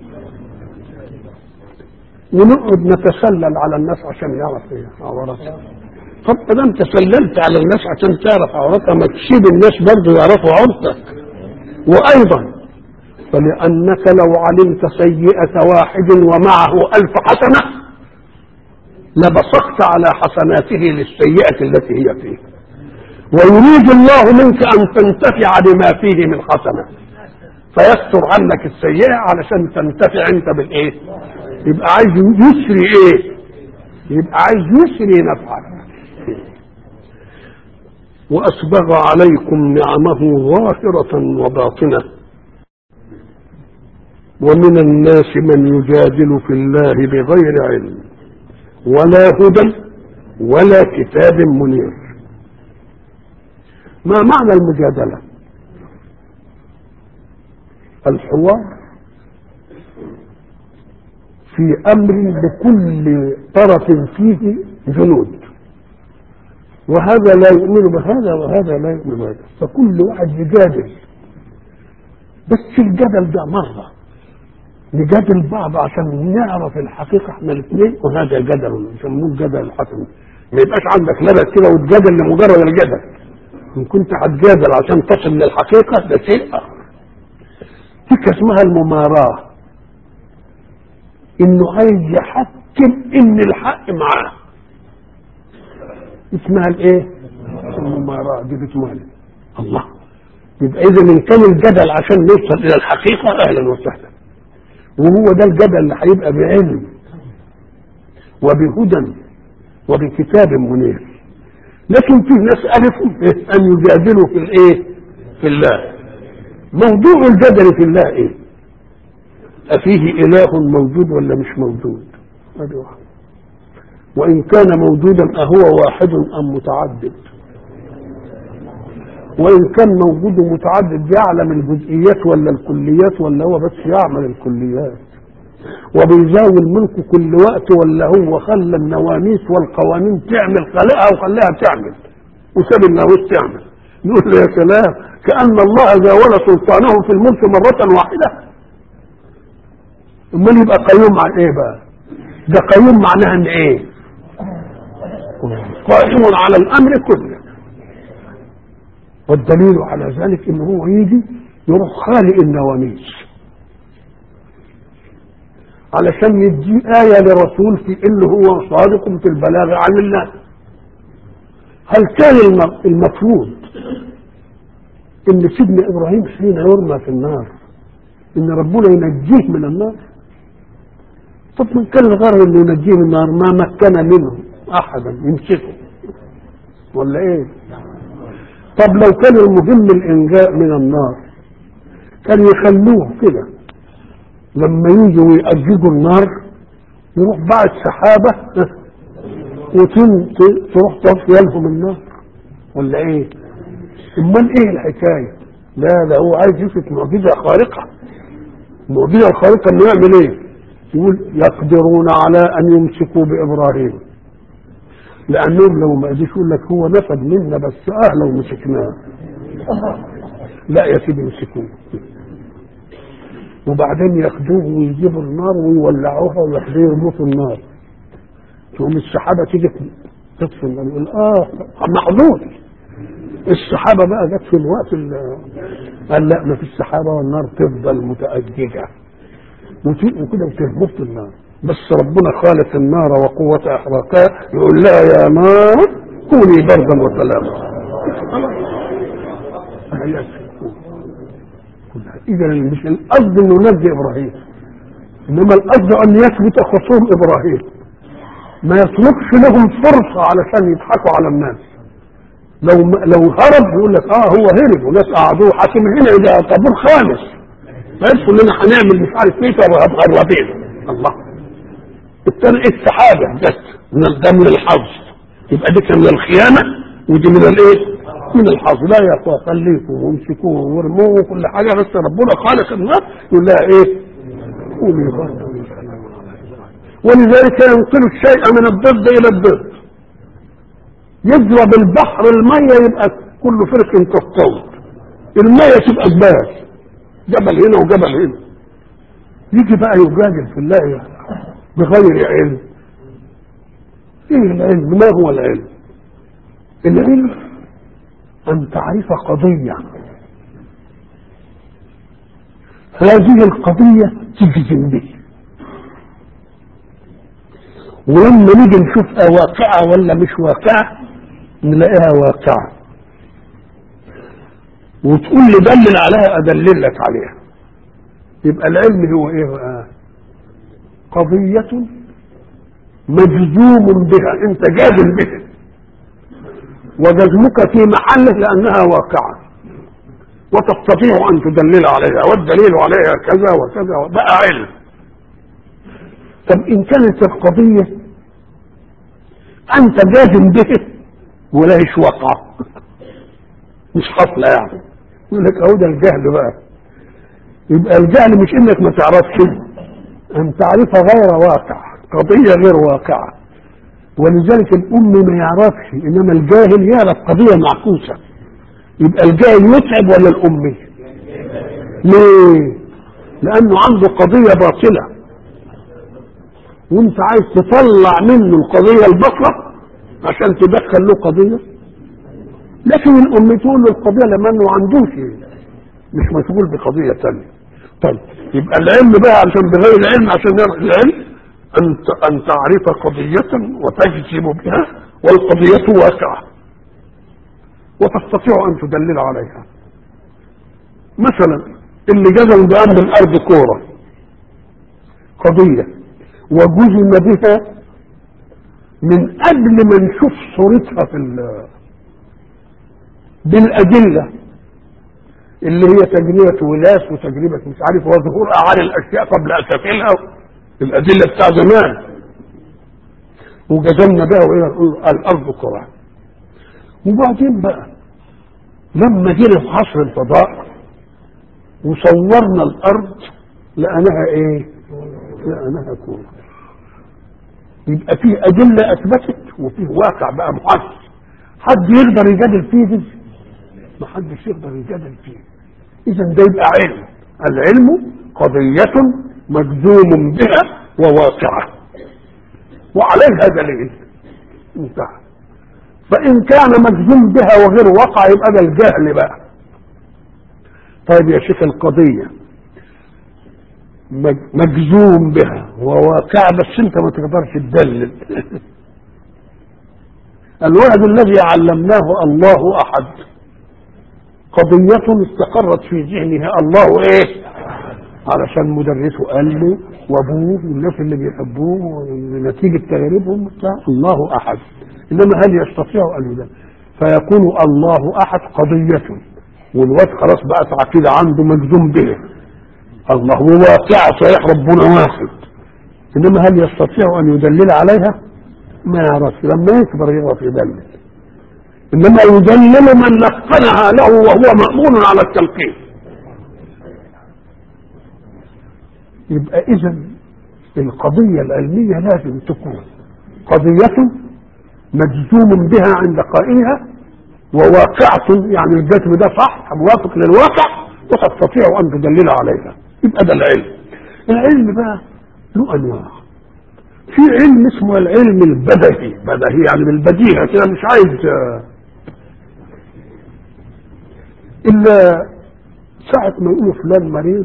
ونقعد نتسلل على الناس عشان يعرف ايه عوراتها طب ما دام تسللت على الناس عشان تعرف عوراتها ما تسيب الناس برضه يعرفوا عورتك وايضا فلانك لو علمت سيئه واحد ومعه الف حسنه لبصقت على حسناته للسيئه التي هي فيه ويريد الله منك ان تنتفع بما فيه من حسنه فيستر عنك السيئه علشان تنتفع انت بالايه يبقى عايز يسري ايه يبقى عايز يسري نفعك واسبغ عليكم نعمه ظاهره وباطنه ومن الناس من يجادل في الله بغير علم ولا هدى ولا كتاب منير ما معنى المجادله الحوار في امر لكل طرف فيه جنود وهذا لا يؤمن بهذا وهذا لا يؤمن بهذا فكل واحد يجادل بس الجدل ده مره نجادل بعض عشان نعرف الحقيقه احنا الاثنين وهذا جدل يسموه جدل حسن ما يبقاش عندك لبس كده وتجادل لمجرد الجدل ان كنت هتجادل عشان تصل للحقيقه ده شيء اخر تلك اسمها المماراه انه عايز يحكم ان الحق معاه اسمها الايه المماراه دي بتمارس الله يبقى اذا ان كان الجدل عشان نوصل الى الحقيقه اهلا وسهلا وهو ده الجدل اللي هيبقى بعلم وبهدى وبكتاب منير لكن في ناس الفوا ان يجادلوا في الايه في الله موضوع الجدل في الله ايه أفيه إله موجود ولا مش موجود هذه واحد وإن كان موجودا أهو واحد أم متعدد وإن كان موجود ومتعدد يعلم الجزئيات ولا الكليات ولا هو بس يعمل الكليات وبيزاول ملكه كل وقت ولا هو خلى النواميس والقوانين تعمل خلقها وخلاها تعمل وساب الناموس تعمل يقول له يا سلام كأن الله زاول سلطانه في الملك مرة واحدة امال يبقى قيوم عن ايه بقى ده قيوم معناها ان ايه قائم على الامر كله والدليل على ذلك ان هو يجي يروح خالق النواميس علشان يدي آية لرسول في انه هو صادق في البلاغ عن الله هل كان المفروض ان سيدنا ابراهيم حين يرمى في النار ان ربنا ينجيه من النار طب من كان الغرض انه ينجيه من النار ما مكن منه احدا يمسكه ولا ايه طب لو كان المهم الانجاء من النار كان يخلوه كده لما يجوا ويأججوا النار يروح بعد سحابة وتن تروح طافية لهم النار ولا ايه امال ايه الحكاية لا لا هو عايز يثبت معجزة خارقة المعجزة الخارقة انه يعمل ايه يقول يقدرون على ان يمسكوا بابراهيم لانهم لو ما قدرش يقول لك هو نفد منا بس اه لو مسكناه لا يا سيدي مسكوه وبعدين ياخدوه ويجيبوا النار ويولعوها وياخدوه يرموه في النار تقوم السحابه تيجي تطفي النار يقول اه محظوظ السحابه بقى جت في الوقت قال لا ما فيش سحابه والنار تفضل متأججه وكده وتهبط في النار بس ربنا خالق النار وقوة إحراقها يقول لها يا نار كوني بردا وسلاما إذا مش القصد إنه ينجي إبراهيم إنما القصد أن يثبت خصوم إبراهيم ما يطلقش لهم فرصة علشان يضحكوا على الناس لو لو هرب يقول لك اه هو هرب وناس قعدوه حاكم هنا اذا طابور خامس فيدخل لنا هنعمل مش عارف ايه فهربين الله الثاني السحابه جت من ده من الحظ يبقى دي كان من الخيانه ودي من الايه؟ من الحظ لا يا اخويا خليكم وامسكوه وارموه وكل حاجه بس ربنا خالق الناس يقول لها ايه؟ قولي برضه ولذلك ينقل الشيء من الضد الى الضد يضرب البحر الميه يبقى كل فرق كالطود الميه تبقى جبال جبل هنا وجبل هنا يجي بقى يجادل في الله بغير علم ايه العلم ما هو العلم العلم ان تعرف قضيه هذه القضيه تجزم به ولما نيجي نشوفها واقعه ولا مش واقعه نلاقيها واقعه وتقول لي دلل عليها ادلل لك عليها يبقى العلم هو ايه بقى قضية مجزوم بها انت جازم بها وجزمك في محله لانها واقعة وتستطيع ان تدلل عليها والدليل عليها كذا وكذا بقى علم طب ان كانت القضية انت جازم به ولا هيش واقعة مش حصلة يعني يقول لك اهو ده الجهل بقى يبقى الجهل مش انك ما تعرفش ان تعرفها غير واقع قضية غير واقعة ولذلك الام ما يعرفش انما الجاهل يعرف قضية معكوسة يبقى الجاهل يتعب ولا الامي ليه لانه عنده قضية باطلة وانت عايز تطلع منه القضية الباطلة عشان تدخل له قضية لكن الام تقول له القضية لما انه عندوش مش مشغول بقضية تانية طيب يبقى العلم بقى عشان بغير العلم عشان نعرف العلم أن أن تعرف قضية وتجزم بها والقضية واقعة وتستطيع أن تدلل عليها مثلا اللي جزم بأن الأرض كورة قضية وجزم بها من قبل ما نشوف صورتها في بالأدلة اللي هي تجربة ولاس وتجربة مش عارف وظهور أعالي الأشياء قبل أسافلها الأدلة بتاع زمان وجزمنا بها وإلى الأرض كرة وبعدين بقى لما جينا في عصر الفضاء وصورنا الأرض لقيناها إيه؟ كأنها كون يبقى فيه أدلة أثبتت وفيه واقع بقى محس حد يقدر يجادل فيه دي ما حدش يقدر يجادل فيه إذا ده يبقى علم العلم قضية مجزوم بها وواقعة وعليها دليل انتهى فإن كان مجزوم بها وغير واقع يبقى ده الجهل بقى طيب يا شيخ القضية مجزوم بها وواقع بس انت ما تقدرش تدلل الوعد الذي علمناه الله احد قضية استقرت في ذهنها الله ايه علشان مدرسه قال له وابوه والناس اللي بيحبوه نتيجة تجاربهم الله احد انما هل يستطيع ان يدلل فيكون الله احد قضية والواد خلاص بقت عقيدة عنده مجزوم به الله هو واقع صحيح ربنا واحد انما هل يستطيع ان يدلل عليها ما يعرفش لما يكبر يعرف يدلل انما يدلل من لقنها له وهو مامون على التلقين يبقى اذا القضيه العلميه لازم تكون قضيه مجزوم بها عند قائلها وواقعة يعني الجسم ده صح موافق للواقع وتستطيع ان تدلل عليها يبقى ده العلم العلم بقى له انواع في علم اسمه العلم البدهي بدهي يعني بالبديهة كده مش عايز الا ساعة ما يقولوا فلان مريض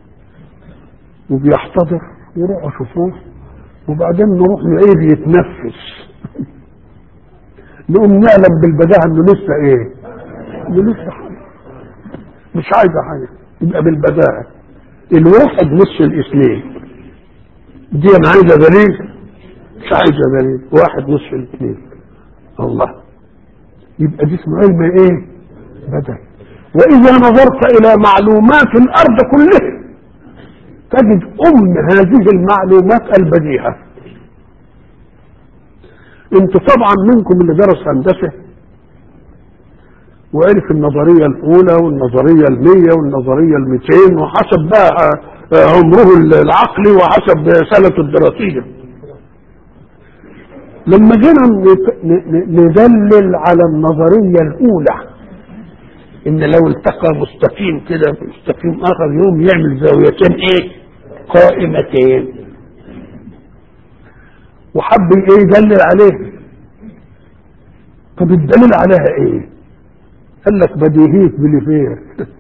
وبيحتضر يروحوا يشوفوه وبعدين نروح نلاقيه بيتنفس نقوم نعلم بالبداهة انه لسه ايه؟ انه لسه حاجة مش عايزة حاجة يبقى بالبداهة الواحد نصف الاثنين دي انا عايزة دليل مش عايزة دليل واحد نصف الاثنين الله يبقى دي اسمه علم ايه؟ بدل واذا نظرت الى معلومات الارض كلها تجد ام هذه المعلومات البديهه انتوا طبعا منكم اللي درس هندسه وعرف النظرية الأولى والنظرية المية والنظرية الميتين وحسب بقى عمره العقلي وحسب سنته الدراسية لما جينا ندلل على النظرية الأولى إن لو التقى مستقيم كده مستقيم آخر يوم يعمل زاويتين إيه؟ قائمتين وحب ايه يدلل عليه طب الدليل عليها ايه قال لك بديهية بليفير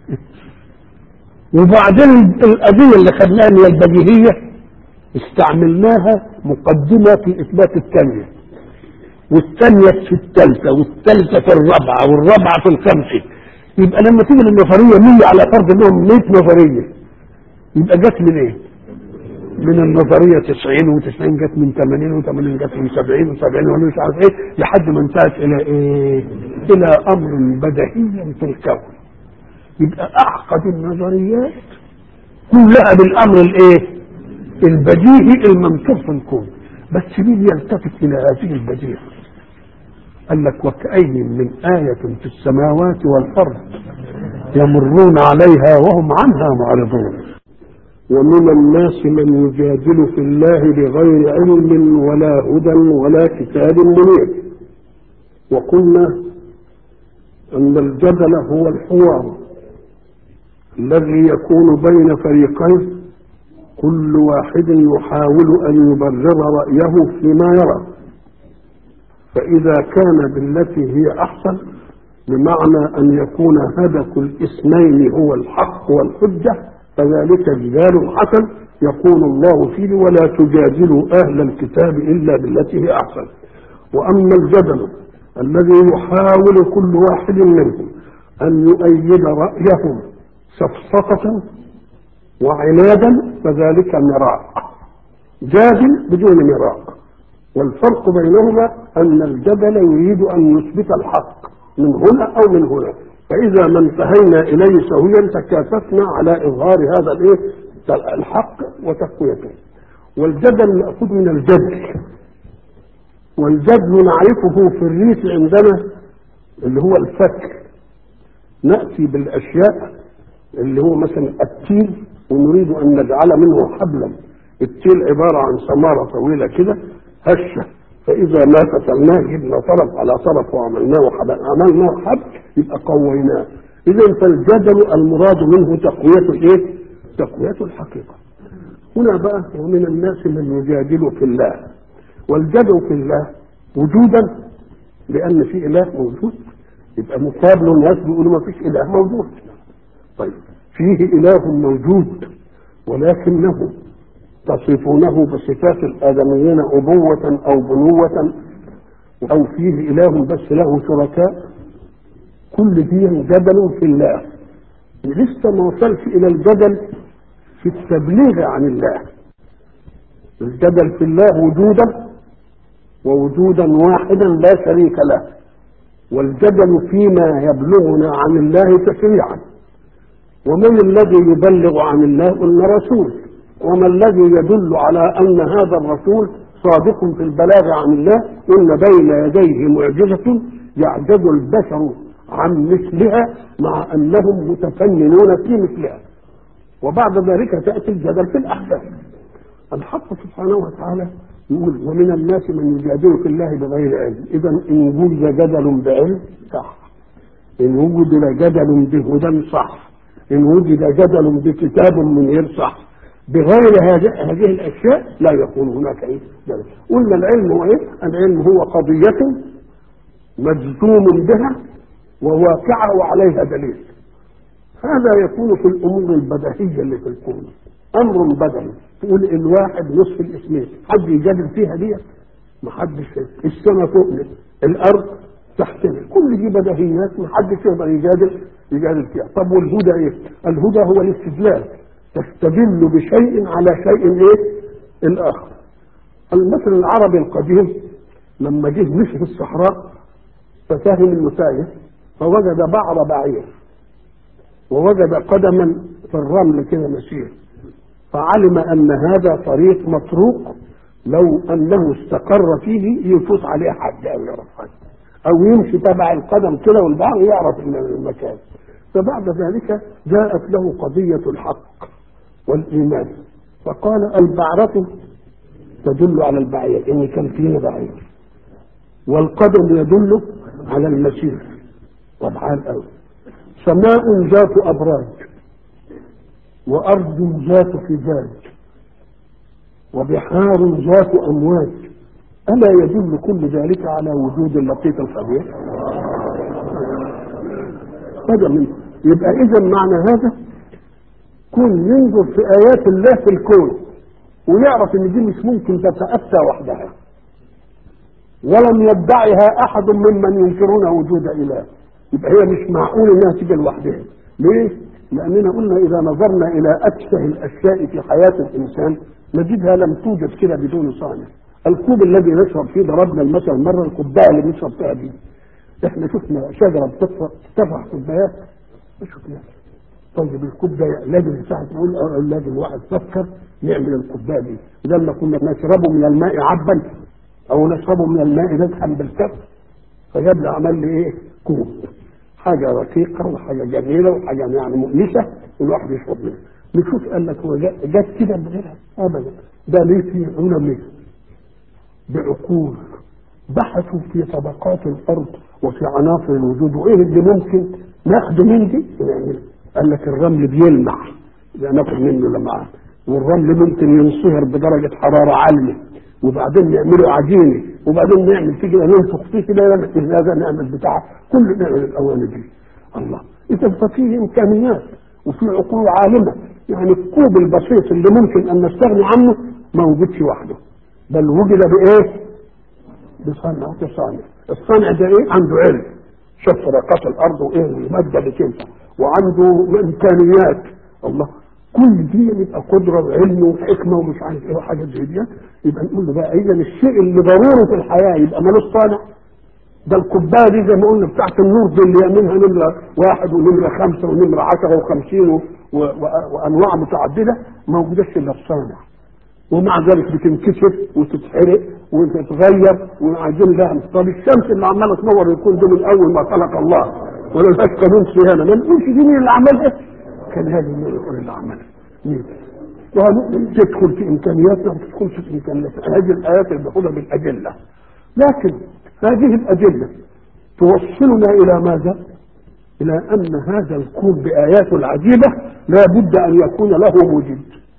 وبعدين القضية اللي خدناها من البديهية استعملناها مقدمة في إثبات الثانية والثانية في الثالثة والثالثة في الرابعة والرابعة في الخامسة يبقى لما تيجي للنظرية 100 على فرض انهم 100 نظرية يبقى جت من ايه؟ من النظريه 90 و90 جت من 80 و80 جت من 70 و70 ولا مش عارف ايه لحد ما انتهت الى ايه؟ الى امر بديهي في الكون. يبقى اعقد النظريات كلها بالامر الايه؟ البديهي المنصوب في الكون. بس مين يلتفت الى هذه البديهه؟ قال لك وكأي من آية في السماوات والأرض يمرون عليها وهم عنها معرضون ومن الناس من يجادل في الله بغير علم ولا هدى ولا كتاب منير وقلنا ان الجدل هو الحوار الذي يكون بين فريقين كل واحد يحاول ان يبرر رايه فيما يرى فاذا كان بالتي هي احسن بمعنى ان يكون هدف الاثنين هو الحق والحجه فذلك جدال حسن يقول الله فيه ولا تجادلوا أهل الكتاب إلا بالتي هي أحسن وأما الجدل الذي يحاول كل واحد منهم أن يؤيد رأيهم سفسطة وعنادا فذلك مراء جادل بدون مراء والفرق بينهما أن الجدل يريد أن يثبت الحق من هنا أو من هنا فإذا ما انتهينا إليه سويا تكاتفنا على إظهار هذا الإيه؟ الحق وتقويته. والجدل مأخوذ من الجدل. والجدل نعرفه في الريف عندنا اللي هو الفكر. نأتي بالأشياء اللي هو مثلا التين ونريد أن نجعل منه حبلا التيل عباره عن سماره طويله كده هشه فاذا ما فتلناه جبنا طرف على طرف وعملناه حبل عملناه حبل يبقى قويناه اذا فالجدل المراد منه تقويه الايه؟ تقويه الحقيقه هنا بقى ومن الناس من يجادل في الله والجدل في الله وجودا لان في اله موجود يبقى مقابل الناس بيقولوا ما فيش اله موجود طيب فيه اله موجود ولكنه تصفونه بصفات الادميين ابوه او بنوه او فيه اله بس له شركاء كل دي جدل في الله لسه ما وصلش الى الجدل في التبليغ عن الله الجدل في الله وجودا ووجودا واحدا لا شريك له والجدل فيما يبلغنا عن الله تشريعا ومن الذي يبلغ عن الله قلنا رسول وما الذي يدل على ان هذا الرسول صادق في البلاغ عن الله ان بين يديه معجزه يعجز البشر عن مثلها مع انهم متفننون في مثلها وبعد ذلك تاتي الجدل في الاحكام الحق سبحانه وتعالى يقول ومن الناس من يجادل في الله بغير علم اذا ان وجد جدل بعلم صح ان وجد جدل بهدى صح ان وجد جدل بكتاب منير صح بغير هذه الاشياء لا يكون هناك ايه جدل قلنا العلم هو ايه العلم هو قضيه مجزوم بها وواقعه وعليها دليل هذا يكون في الامور البديهيه اللي في الكون امر بدني تقول الواحد نصف الاسمين حد يجادل فيها دي ما حدش السماء فوقنا الارض تحتنا كل دي بديهيات ما حدش يقدر يجادل يجادل فيها طب والهدى ايه الهدى هو الاستدلال تستدل بشيء على شيء ايه الاخر المثل العربي القديم لما جه مشي في الصحراء ففهم انه تايه فوجد بعر بعير ووجد قدما في الرمل كده مسير فعلم ان هذا طريق مطروق لو انه استقر فيه يفوت عليه حد او يعرف حد او يمشي تبع القدم كده والبعض يعرف المكان فبعد ذلك جاءت له قضية الحق والإيمان فقال البعرة تدل على البعير إن كان فينا بعير والقدم يدل على المسير طبعا قوي سماء ذات أبراج وأرض ذات فجاج وبحار ذات أمواج ألا يدل كل ذلك على وجود اللطيف الخبير هذا من يبقى إذا معنى هذا كن ينظر في آيات الله في الكون ويعرف إن دي مش ممكن تتأتى وحدها ولم يدعها أحد ممن ينكرون وجود إله يبقى هي مش معقول إنها تيجي لوحدها ليه؟ لأننا قلنا إذا نظرنا إلى أتفه الأشياء في حياة الإنسان نجدها لم توجد كده بدون صانع الكوب الذي نشرب فيه ضربنا المثل مرة الكوباية اللي بنشرب فيها دي احنا شفنا شجرة بتفتح كوبايات ما شفناش طيب الكوب ده لازم ساعة نقول اه لازم واحد فكر يعمل الكوباية دي لما كنا نشربه من الماء عبا او نشربه من الماء نزحا بالكف فجاب لي عمل لي ايه كوب حاجة رقيقة وحاجة جميلة وحاجة يعني مؤنسة والواحد يشرب منها نشوف قال لك هو جت كده من غيرها ابدا ده ليه في علماء بعقول بحثوا في طبقات الارض وفي عناصر الوجود وايه اللي ممكن ناخده من دي ونعمله قال لك الرمل بيلمع ناخد منه لمعان والرمل ممكن ينصهر بدرجة حرارة عالية وبعدين نعمله عجينة وبعدين نعمل فيه كده ننفخ فيه كده نعمل هذا نعمل بتاع كل نعمل الأواني دي الله إذا ففيه إمكانيات وفي عقول عالمة يعني الكوب البسيط اللي ممكن أن نستغني عنه ما وجدش وحده بل وجد بإيه؟ بصنعة صانع الصانع ده إيه؟ عنده علم شوف رقات الأرض وإيه المادة اللي تنفع وعنده إمكانيات الله كل دي يبقى قدرة وعلم وحكمة ومش عارف ايه وحاجات زي دي يبقى نقول له بقى اذا الشيء اللي ضروري في الحياة يبقى ملوش صانع ده الكوباية دي زي ما قلنا بتاعت النور دي اللي يعملها نمرة واحد ونمرة خمسة ونمرة عشرة وخمسين و... و... وأنواع متعددة ما وجدش إلا الصانع ومع ذلك بتنكشف وتتحرق وتتغير وعايزين لها طب الشمس اللي عماله تنور يكون دي من اول ما خلق الله ولا لهاش قانون صيانه ما نقولش دي مين اللي عملها كان هذا من اللي عملها مين وتدخل في امكانياتنا وما تدخلش في امكانياتنا هذه الايات اللي بناخدها بالادله لكن هذه الادله توصلنا الى ماذا؟ الى ان هذا الكون باياته العجيبه لا بد ان يكون له موجد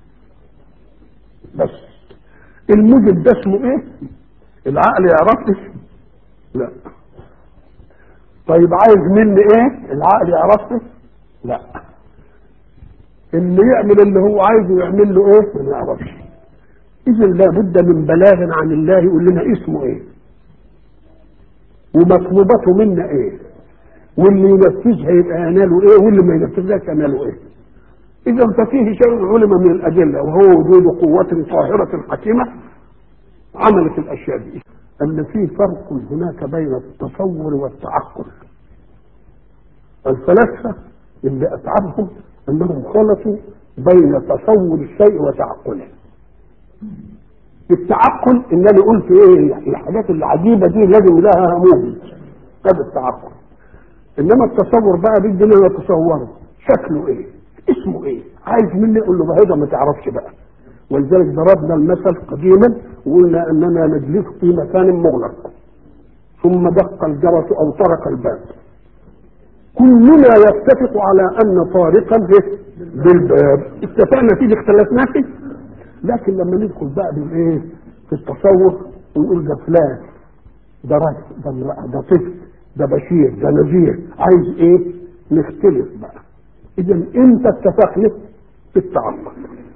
بس الموجد ده اسمه ايه؟ العقل يعرفه لا طيب عايز مني ايه؟ العقل يعرفه لا اللي يعمل اللي هو عايزه يعمل له ايه؟ ما يعرفش اذا لابد من بلاغ عن الله يقول لنا اسمه ايه؟ ومطلوباته منا ايه؟ واللي ينفذها يبقى يناله ايه واللي ما ينفذهاش يناله ايه؟ اذا ففيه شيء علم من الادله وهو وجود قوه طاهره حكيمه عملت الاشياء دي ان في فرق هناك بين التصور والتعقل الفلاسفه اللي اتعبهم انهم خلطوا بين تصور الشيء وتعقله التعقل ان انا قلت ايه الحاجات العجيبه دي لازم لها موجد هذا التعقل انما التصور بقى بدي انا اتصوره شكله ايه اسمه ايه عايز مني اقول له بهذا ما تعرفش بقى ولذلك ضربنا المثل قديما وقلنا اننا نجلس في مكان مغلق ثم دق الجرس او طرق الباب كلنا يتفق على ان طارقا بالباب اتفقنا فيه اختلفنا فيه لكن لما ندخل بقى بالايه في التصور ونقول ده فلان ده راجل ده امرأة ده طفل ده بشير ده نذير عايز ايه نختلف بقى اذا امتى اتفقنا في التعقل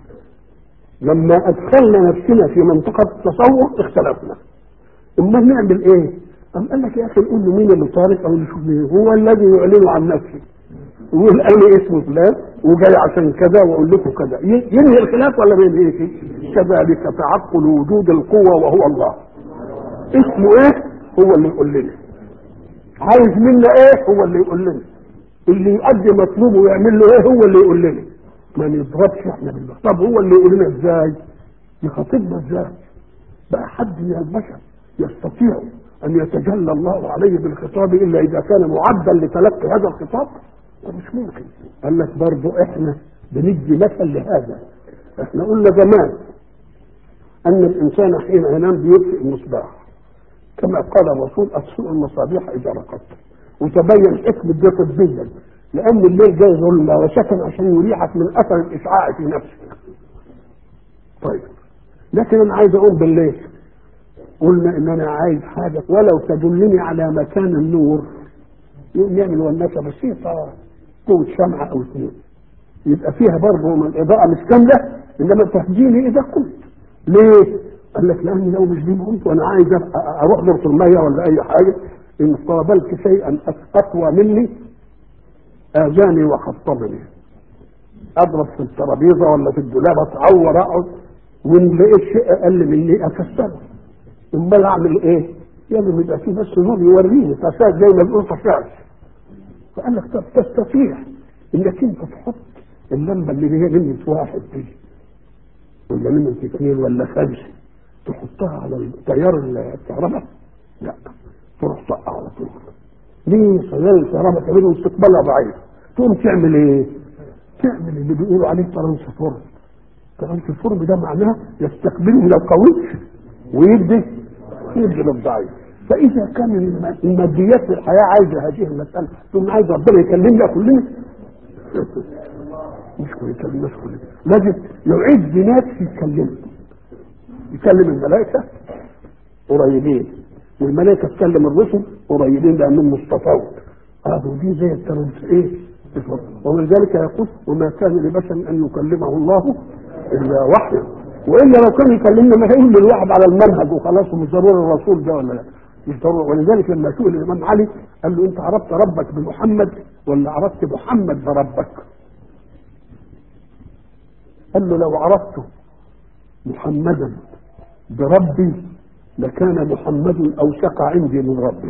لما ادخلنا نفسنا في منطقة التصور اختلفنا اما نعمل ايه أم قال لك يا اخي نقول له مين اللي طارق او اللي شوف مين هو الذي يعلن عن نفسه ويقول انا اسمه فلان وجاي عشان كذا واقول لكم كذا ينهي الخلاف ولا ما ينهيش كذلك تعقل وجود القوه وهو الله اسمه ايه هو اللي يقول لنا عايز منا ايه هو اللي يقول لنا اللي يؤدي مطلوبه ويعمل له ايه هو اللي يقول لنا ما نضربش احنا بالله طب هو اللي يقول لنا ازاي يخاطبنا ازاي بقى حد من البشر يستطيع ان يتجلى الله عليه بالخطاب الا اذا كان معدا لتلقي هذا الخطاب ده مش ممكن قال لك برضه احنا بندي مثل لهذا احنا قلنا زمان ان الانسان حين ينام بيطفئ المصباح كما قال الرسول اطفئوا المصابيح اذا رقدت وتبين حكمه ده طبيا لان الليل جاي ظلمه وسكن عشان يريحك من اثر الاشعاع في نفسك طيب لكن انا عايز اقوم بالليل قلنا ان انا عايز حاجه ولو تدلني على مكان النور نعمل ونسه بسيطه قوه شمعه او اثنين يبقى فيها برضه من الاضاءه مش كامله انما تهديني اذا قمت ليه؟ قال لك لاني لو مش دي قمت وانا عايز اروح دورة الميه ولا اي حاجه ان قابلت شيئا اقوى مني اذاني وخطبني اضرب في الترابيزه ولا في الدولاب اتعور اقعد وان لقيت شيء اقل مني اكسره امال اعمل ايه؟ لازم يبقى في بس نور يوريني فساد زي ما بنقول فساد فقال لك طب تستطيع انك انت تحط اللمبه اللي هي نمره واحد دي ولا نمره اثنين ولا خمسه تحطها على تيار الكهرباء لا تروح طقها على طول ليه تيار الكهرباء كمان استقبالها ضعيف تقوم تعمل ايه؟ تعمل اللي بيقولوا عليه ترانسفورم ترانسفورم ده معناه يستقبله من القوي ويدي يدي للضعيف فاذا كان الماديات في الحياه عايزه هذه المساله ثم عايز ربنا يكلمنا كلنا مش كل يكلمناش كلنا لازم يعيد بنفسه يتكلم يكلم الملائكه قريبين والملائكه تكلم الرسل قريبين لانهم مصطفون هذا دي زي الترنس ايه ومن ذلك يقول وما كان لبشر ان يكلمه الله الا وحيا والا لو كان يكلمنا ما هيقول للواحد على المنهج وخلاص ومش ضروري الرسول ده ولا لا مش ضروري ولذلك لما سئل الامام علي قال له انت عرفت ربك بمحمد ولا عرفت محمد بربك؟ قال له لو عرفت محمدا بربي لكان محمد اوثق عندي من ربي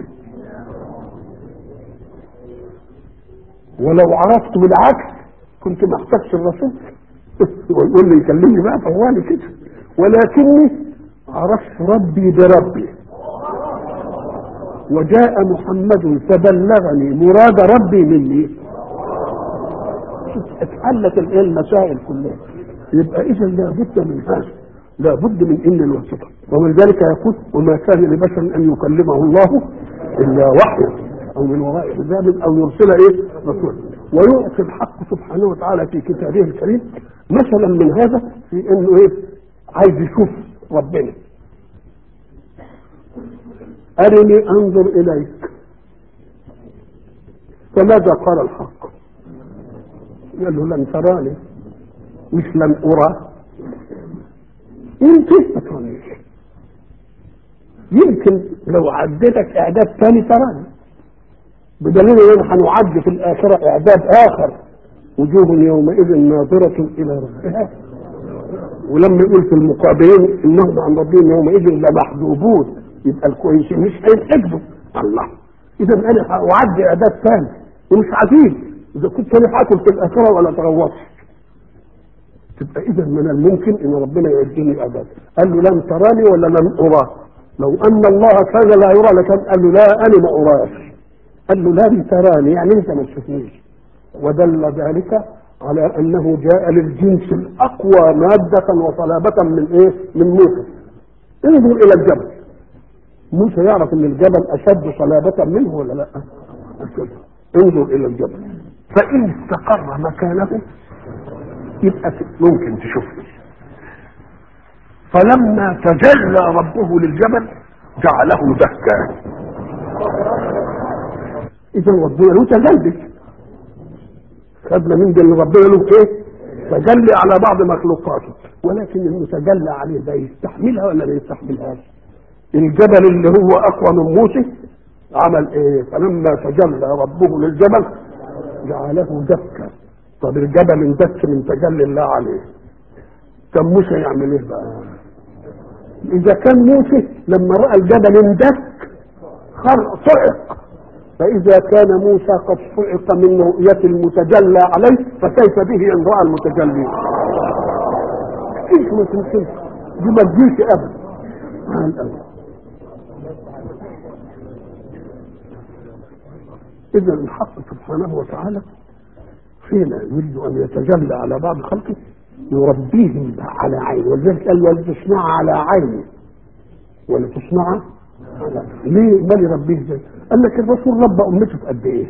ولو عرفت بالعكس كنت ما احتاجش الرسول ويقول لي يكلمني بقى طوالي كده ولكني عرفت ربي بربي وجاء محمد فبلغني مراد ربي مني اتحلت الايه المسائل كلها يبقى اذا لابد من هذا لابد من ان الواسطه ومن ذلك يقول وما كان لبشر ان يكلمه الله الا وحيا او من وراء حجاب او يرسل ايه رسولا ويعطي الحق سبحانه وتعالى في كتابه الكريم مثلا من هذا في انه ايه عايز يشوف ربنا ارني انظر اليك فماذا قال الحق قال له لن تراني مش لن ارى يمكن ما ترانيش يمكن لو عديتك اعداد ثاني تراني بدليل ان هنعد في الاخره اعداد اخر وجوه يومئذ ناظرة إلى ربها ولما يقول في المقابلين إنهم عن ربهم يومئذ لمحجوبون يبقى الكويسين مش هينحجبوا الله إذا أنا أعد إعداد ثاني ومش عزيز إذا كنت أنا هاكل في الآخرة ولا تغوصش تبقى إذا من الممكن إن ربنا يعدني إعداد قال له لن تراني ولا لن أرى لو أن الله كان لا يرى لكان قال له لا أنا ما أراش قال له لن تراني يعني أنت ما تشوفنيش ودل ذلك على انه جاء للجنس الاقوى ماده وصلابه من ايه؟ من موسى. انظر الى الجبل. موسى يعرف ان الجبل اشد صلابه منه ولا لا؟ أشد. انظر الى الجبل. فان استقر مكانه يبقى ممكن تشوفه. فلما تجلى ربه للجبل جعله دكا. اذا ربنا له تجلي خدنا من ده اللي ربنا له ايه تجلي على بعض مخلوقاته ولكن المتجلى عليه ده يستحملها ولا ما يستحملهاش الجبل اللي هو اقوى من موسى عمل ايه فلما تجلى ربه للجبل جعله دكا طب الجبل اندك من تجلي الله عليه كان موسى يعمل ايه بقى اذا كان موسى لما راى الجبل اندك صعق فإذا كان موسى قد صعق من رؤية المتجلى عليه فكيف به إن رأى المتجلي؟ كيف ما تمكنش دي ما تجيش أبدا مع الأول إذا الحق سبحانه وتعالى حين يريد أن يتجلى على بعض خلقه يربيهم على عين ولذلك قال ولتصنع على عيني ولتصنع ليه مال يربيه ازاي؟ قال لك الرسول ربى امته في قد ايه؟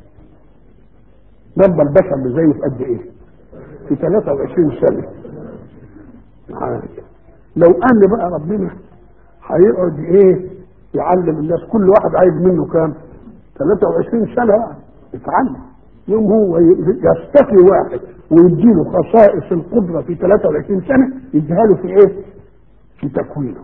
ربى البشر اللي زيه في قد ايه؟ في 23 سنه. عادي. لو قال بقى ربنا هيقعد ايه؟ يعلم الناس كل واحد عايز منه كام؟ 23 سنه يعني يتعلم. يوم هو يستفي واحد ويديله خصائص القدره في 23 سنه يديها له في ايه؟ في تكوينه.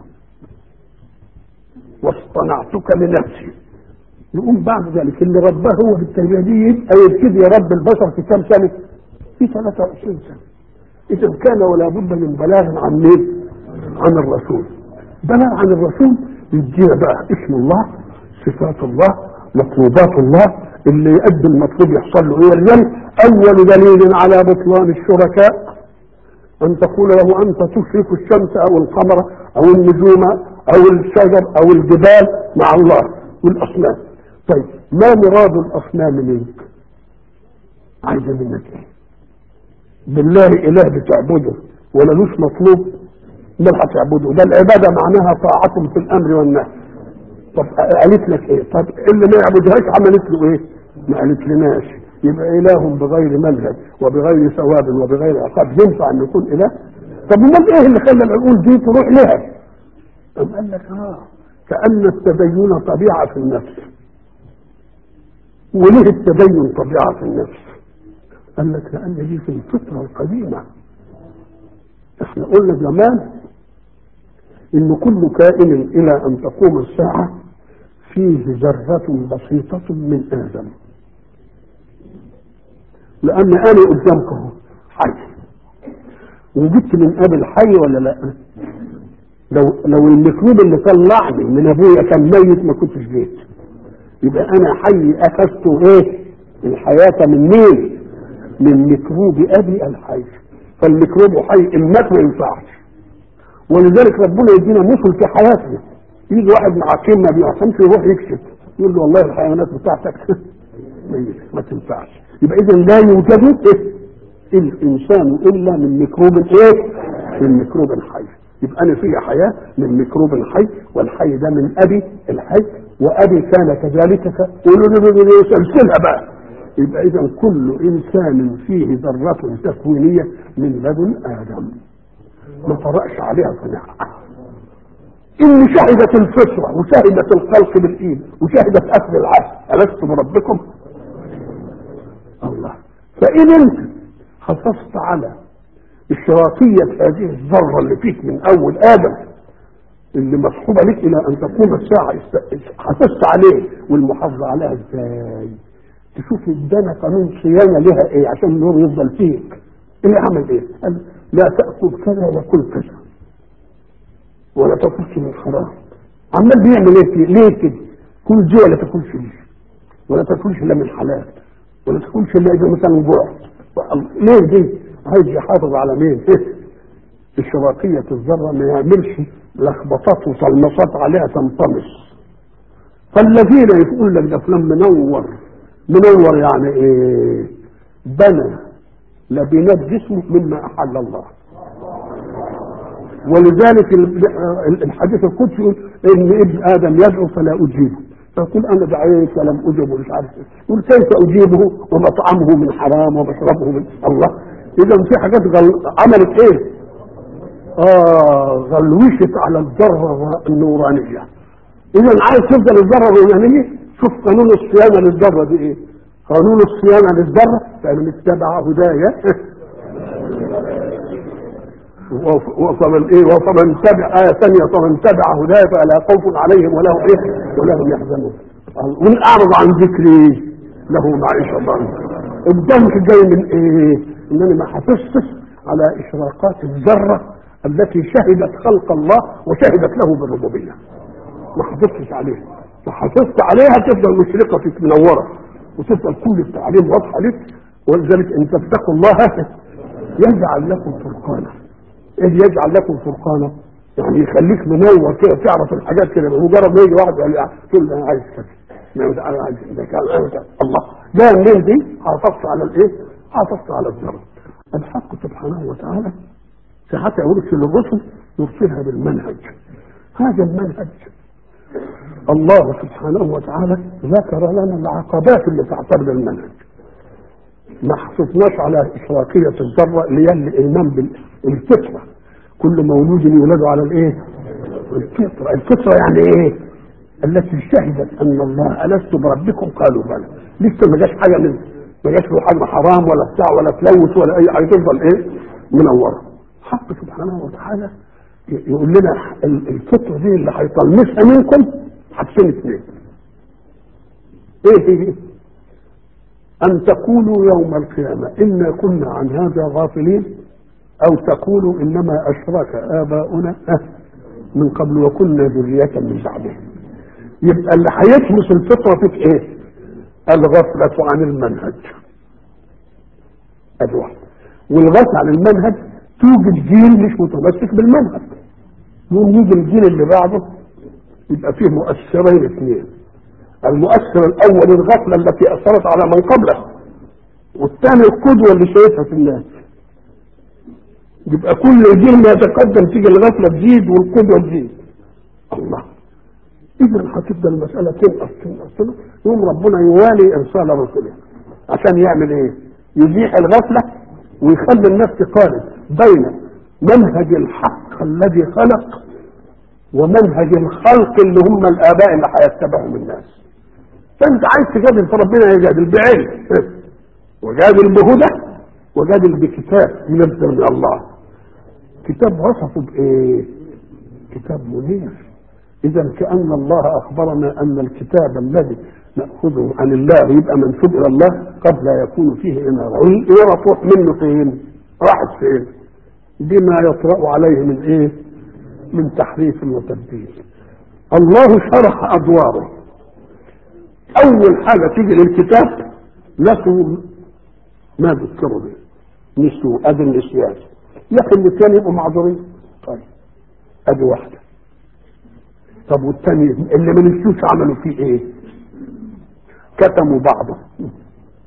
واصطنعتك لنفسي يقوم بعد ذلك اللي رباه هو بالتربيه دي يبقى يبتدي يربي البشر في كم سنه؟ في 23 سنه اذا كان ولا بد من بلاغ عن مين؟ عن الرسول بلاغ عن الرسول يدينا بقى اسم الله صفات الله مطلوبات الله اللي يؤدي المطلوب يحصل له ايه ولذلك اول دليل على بطلان الشركاء ان تقول له انت تشرك الشمس او القمر او النجوم او الشجر او الجبال مع الله والاصنام طيب ما مراد الاصنام منك عايزه منك ايه بالله اله بتعبده ولا لوش مطلوب بل هتعبده ده العباده معناها طاعه في الامر والنهي طب قالت لك ايه طب اللي ما يعبدهاش عملت له ايه ما قالت لناش يبقى اله بغير منهج وبغير ثواب وبغير عقاب ينفع ان يكون اله طب امال ايه اللي خلى العقول دي تروح لها أم قال لك اه كأن التدين طبيعة في النفس وليه التدين طبيعة في النفس قال لك لأن دي في الفطرة القديمة احنا قلنا زمان ان كل كائن الى ان تقوم الساعة فيه ذرة بسيطة من آدم لأن أنا قدامك اهو حي وجبت من قبل حي ولا لا؟ لو لو الميكروب اللي طلعني من ابويا كان ميت ما كنتش جيت يبقى انا حي اخذت ايه الحياه من مين من ميكروب ابي الحي فالميكروب حي المات ما ينفعش ولذلك ربنا يدينا مثل في حياتنا يجي واحد معاكم ما بيعصمش يروح يكشف يقول له والله الحيوانات بتاعتك ما تنفعش يبقى اذا لا يوجد إيه؟ الانسان الا من ميكروب ايه من ميكروب حي يبقى انا في حياه من ميكروب حي والحي ده من ابي الحي وابي كان كذلك سلسلها بقى يبقى اذا كل انسان فيه ذره تكوينيه من لدن ادم ما طرأش عليها صناعه إن شهدت الفطرة وشهدت الخلق بالإيد وشهدت أكل العسل ألست بربكم؟ الله فإن أنت حافظت على اشتراكية هذه الذرة اللي فيك من أول آدم اللي مصحوبة لك إلى أن تقوم الساعة حافظت عليه والمحافظة عليها إزاي؟ تشوف ادانا قانون صيانة لها إيه عشان النور يفضل فيك اللي عمل إيه؟ قال لا تأكل كذا وكل كذا ولا تاكلش من حرام عمال بيعمل ايه فيه؟ ليه كده كل دي ولا تاكلش دي ولا تاكلش الا من حلال ولا تاكلش الا اذا مثلا جوع ليه دي عايز يحافظ على مين اشتراكية الذرة ما يعملش لخبطات وطلمصات عليها تنطمس فالذين يقول لك ده فلان منور منور يعني ايه بنى لبنات جسمه مما احل الله ولذلك الحديث القدسي يقول ان ابن ادم يدعو فلا اجيبه فيقول انا دعيت ولم اجب ومش عارف يقول كيف اجيبه ومطعمه من حرام ومشربه من الله اذا في حاجات غل... عملت ايه؟ اه غلوشت على الذره النورانيه اذا عايز تفضل الذره النورانيه شوف قانون الصيانه للذره دي ايه؟ قانون الصيانه للذره فمن اتبع هدايا وفمن ايه وفمن تبع آية ثانية فمن تبع هدايا فلا خوف عليهم ولا هم ايه ولا هم يحزنون من اعرض عن ذكري له معيشة ضنكا الضنك جاي من ايه؟ انني ما حافظتش على اشراقات الذرة التي شهدت خلق الله وشهدت له بالربوبية ما حافظتش عليها فحافظت عليها تفضل مشرقة فيك منورة وتفضل كل التعليم واضحة لك ولذلك ان تتقوا الله يجعل لكم فرقانا ايه يجعل لكم فرقانا يعني يخليك منور كده تعرف الحاجات كده مجرد ما يجي واحد يقول تقول انا عايز كذا انا عايز كذا الله ده منين دي حافظت على الايه؟ حافظت على الذره الحق سبحانه وتعالى ساعات يرسل الرسل يرسلها بالمنهج هذا المنهج الله سبحانه وتعالى ذكر لنا العقبات اللي تعترض المنهج ما حافظناش على اشراكيه الذره اللي هي الايمان بالفطره كل مولود يولد على الايه؟ الفطره، الفطره يعني ايه؟ التي شهدت ان الله الست بربكم قالوا بلى، لسه ما جاش حاجه من ما جاش له حاجه حرام ولا بتاع ولا تلوث ولا اي حاجه تفضل ايه؟ منوره. حق سبحانه وتعالى يقول لنا الفطره دي اللي هيطلمسها منكم حاجتين اثنين. ايه هي؟ أن تقولوا يوم القيامة إنا كنا عن هذا غافلين أو تقولوا إنما أشرك آباؤنا من قبل وكنا ذرية من بعدهم يبقى اللي هيطمس الفطرة فيك إيه؟ الغفلة عن المنهج أدي واحد والغفلة عن المنهج توجد جيل مش متمسك بالمنهج يوم يجي الجيل اللي بعده يبقى فيه مؤثرين اثنين المؤثر الاول الغفله التي اثرت على من قبله والثاني القدوه اللي شايفها في الناس يبقى كل جيل ما يتقدم تيجي الغفله تزيد والقدوه تزيد الله اذا هتبدا المساله تنقص تنقص تنقص يوم ربنا يوالي ارسال رسله عشان يعمل ايه؟ يزيح الغفله ويخلي الناس تقارن بين منهج الحق الذي خلق ومنهج الخلق اللي هم الاباء اللي هيتبعهم الناس فانت عايز تجادل فربنا يجادل بعلم وجادل بهدى وجادل بكتاب ينزل من الله كتاب وصفه بايه كتاب منير اذا كان الله اخبرنا ان الكتاب الذي ناخذه عن الله ويبقى منسوب الى الله قد لا يكون فيه اناره ايه تروح منه فين راحت فين بما يطرا عليه من ايه من تحريف وتبديل الله شرح ادواره اول حاجه تيجي للكتاب نسوا ما ذكروا به نسوا ادي النسيان لكن الاثنين يبقوا معذورين طيب ادي واحده طب والثاني اللي ما نسيوش عملوا فيه ايه كتموا بعضه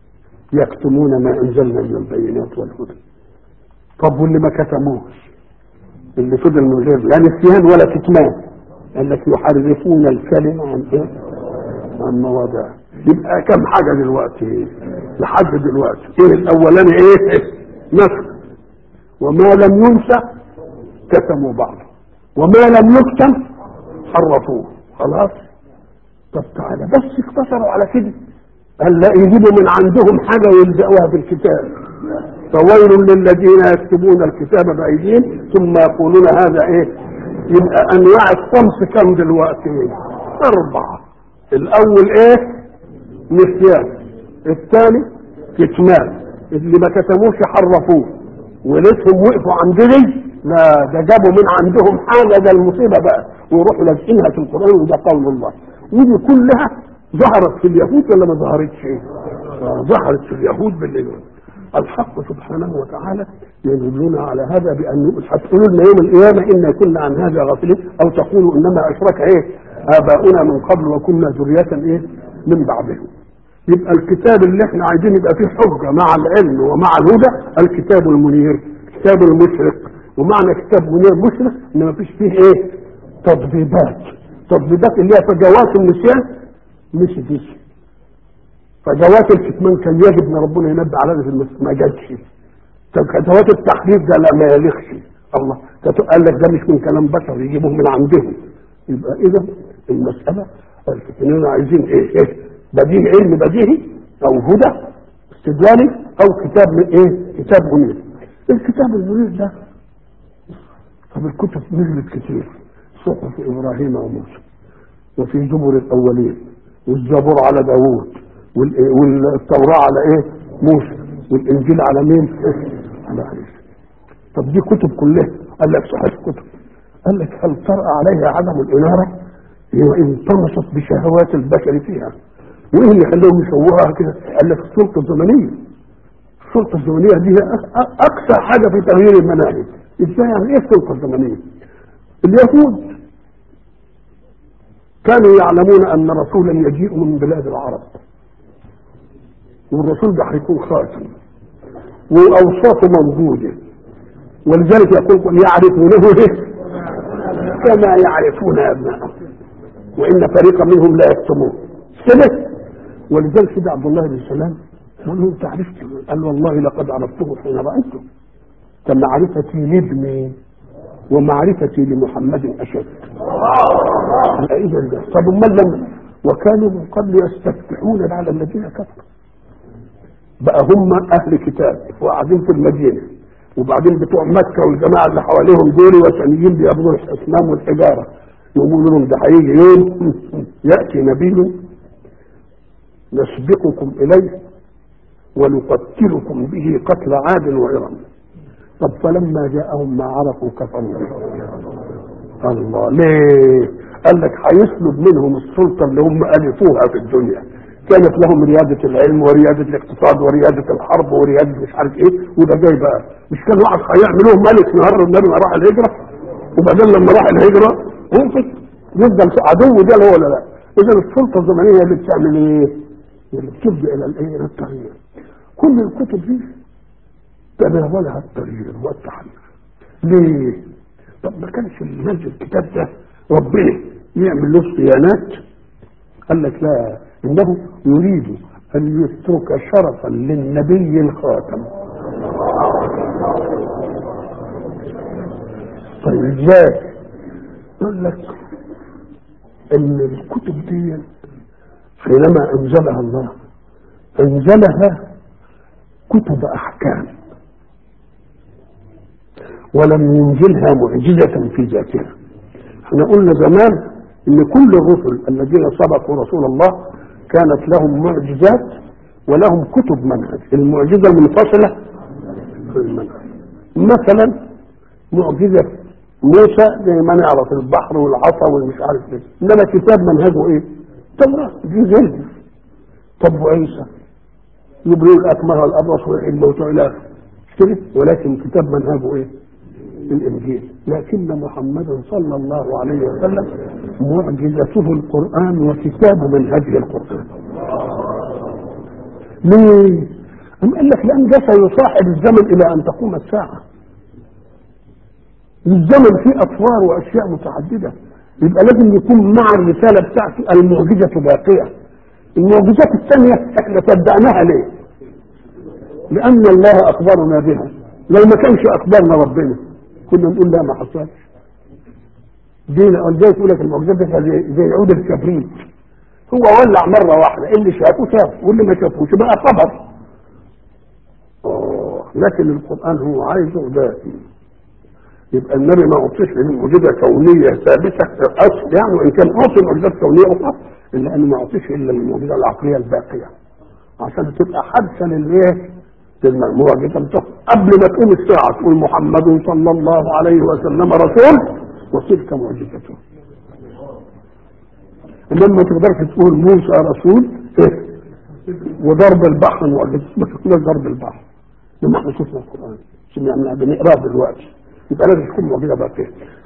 يكتمون ما انزلنا من البينات والهدى طب واللي ما كتموش اللي فضل من غير لا نسيان ولا كتمان قال لك يحرفون الكلمة عن ايه؟ عن مواضعه يبقى كم حاجة دلوقتي لحد دلوقتي ايه الاولاني ايه نسخ وما لم ينسى كتموا بعضه وما لم يكتم حرفوه خلاص طب تعالى بس اقتصروا على كده قال لا يجيبوا من عندهم حاجة ويلزقوها في الكتاب فويل للذين يكتبون الكتاب بأيديهم ثم يقولون هذا ايه يبقى انواع الطمس كم دلوقتي اربعة الاول ايه نسيان الثاني كتمان اللي ما كتموش حرفوه وليتهم وقفوا عند دي لا ده جابوا من عندهم حاجه ده المصيبه بقى ويروحوا لازقينها في القران وده قول الله ودي كلها ظهرت في اليهود ولا ما ظهرتش؟ آه ظهرت في اليهود بالإيمان الحق سبحانه وتعالى يدلنا على هذا بأن هتقولوا لنا يوم القيامة إن كنا عن هذا غافلين أو تقولوا إنما أشرك إيه آباؤنا من قبل وكنا ذرية إيه من بعدهم يبقى الكتاب اللي احنا عايزين يبقى فيه حجة مع العلم ومع الهدى الكتاب المنير كتاب المشرق ومعنى كتاب منير مشرق ان ما فيش فيه ايه تضبيبات تضبيبات اللي هي فجوات النسيان مش دي فجوات الكتمان كان يجب ان ربنا ينبه على ده في المس- ما جاتش فجوات التحريف ده لا ما يليقش الله قال لك ده مش من كلام بشر يجيبوه من عندهم يبقى اذا المساله الفتنين عايزين ايه ايه بديهي علم بديهي او هدى استدلالي او كتاب من ايه كتاب منير الكتاب المنير ده طب الكتب نزلت كتير صحف ابراهيم وموسى وفي زبر الاولين والزبور على داوود وال- والتوراه على ايه موسى والانجيل على مين على عيسى طب دي كتب كلها قال لك صحيح كتب قال لك هل طرأ عليها عدم الإنارة هي انطمست بشهوات البشر فيها وايه اللي خلاهم يسووها كده قال لك السلطة الزمنية السلطة الزمنية دي هي أك- أك- أكثر حاجة في تغيير المناهج ازاي يعني ايه السلطة الزمنية اليهود كانوا يعلمون أن رسولا يجيء من بلاد العرب والرسول ده هيكون خاتم وأوصافه موجودة ولذلك يقول يعرفونه إيه؟ كما يعرفون أبنائهم وإن فريقا منهم لا يكتمون كده ولذلك سيدنا عبد الله بن سلام قال له أنت عرفت قال والله لقد عرفته حين رأيته كمعرفتي لابني ومعرفتي لمحمد أشد إذا ده طب امال لما وكانوا من قبل يستفتحون على الذين كفروا بقى هم اهل كتاب وقاعدين في المدينه وبعدين بتوع مكه والجماعه اللي حواليهم دول وثنيين بيعبدوا الاصنام والحجاره يقولوا لهم ده هيجي يوم ياتي نبي نسبقكم اليه ونقتلكم به قتل عاد وارم طب فلما جاءهم ما عرفوا كفروا الله ليه قال لك هيسلب منهم السلطه اللي هم الفوها في الدنيا كانت لهم رياده العلم ورياده الاقتصاد ورياده الحرب ورياده مش عارف ايه وده جاي بقى مش كان واحد هيعملوه ملك نهار النبي ما راح الهجره وبعدين لما راح الهجره وقفت يفضل عدو ده هو ولا لا اذا السلطه الزمنيه اللي بتعمل ايه؟ اللي بتبدا الى الايه؟ الى التغيير كل الكتب دي تناولها التغيير والتحرير ليه؟ طب ما كانش اللي نزل الكتاب ده ربنا يعمل له صيانات قال لك لا انه يريد ان يترك شرفا للنبي الخاتم طيب ازاي؟ يقول لك ان الكتب دي حينما انزلها الله انزلها كتب احكام ولم ينزلها معجزة في ذاتها احنا قلنا زمان ان كل الرسل الذين سبقوا رسول الله كانت لهم معجزات ولهم كتب منهج المعجزة المنفصلة في المنهج مثلا معجزة موسى زي ما نعرف البحر والعصا والمش عارف ايه انما كتاب منهجه ايه؟ توراة دي جلد طب وعيسى يبرئ الاكمه والابرص ويحيي الموتى الى اخره مش كده؟ ولكن كتاب منهجه ايه؟ الانجيل لكن محمدا صلى الله عليه وسلم معجزته القران وكتاب منهجه القران ليه أم قال لك لأن ده سيصاحب الزمن إلى أن تقوم الساعة الزمن فيه أطوار وأشياء متعددة يبقى لازم يكون مع الرسالة بتاعته المعجزة باقية المعجزات الثانية احنا صدقناها ليه؟ لأن الله أخبرنا بها لو ما كانش أخبرنا ربنا كنا نقول لا ما حصلش دينا ولذلك يقول لك المعجزات دي زي, زي عود الكبريت هو ولع مرة واحدة اللي شافه شاف واللي ما شافوش بقى خبر أوه. لكن القرآن هو عايزه دائم يبقى النبي ما أعطيش معجزة كونية ثابتة أصل يعني وإن كان أعطي معجزات كونية أخرى إلا أنه ما أعطيش إلا المعجزة العقلية الباقية عشان تبقى حادثة للإيه؟ للمعجزة قبل ما تقوم الساعة تقول محمد صلى الله عليه وسلم رسول وتلك معجزته لما ما تقدرش تقول موسى رسول إيه؟ وضرب البحر معجزة ما تقولش ضرب البحر لما احنا شفنا القرآن سمعنا بنقراه دلوقتي يبقى لازم تكون معجزة باقية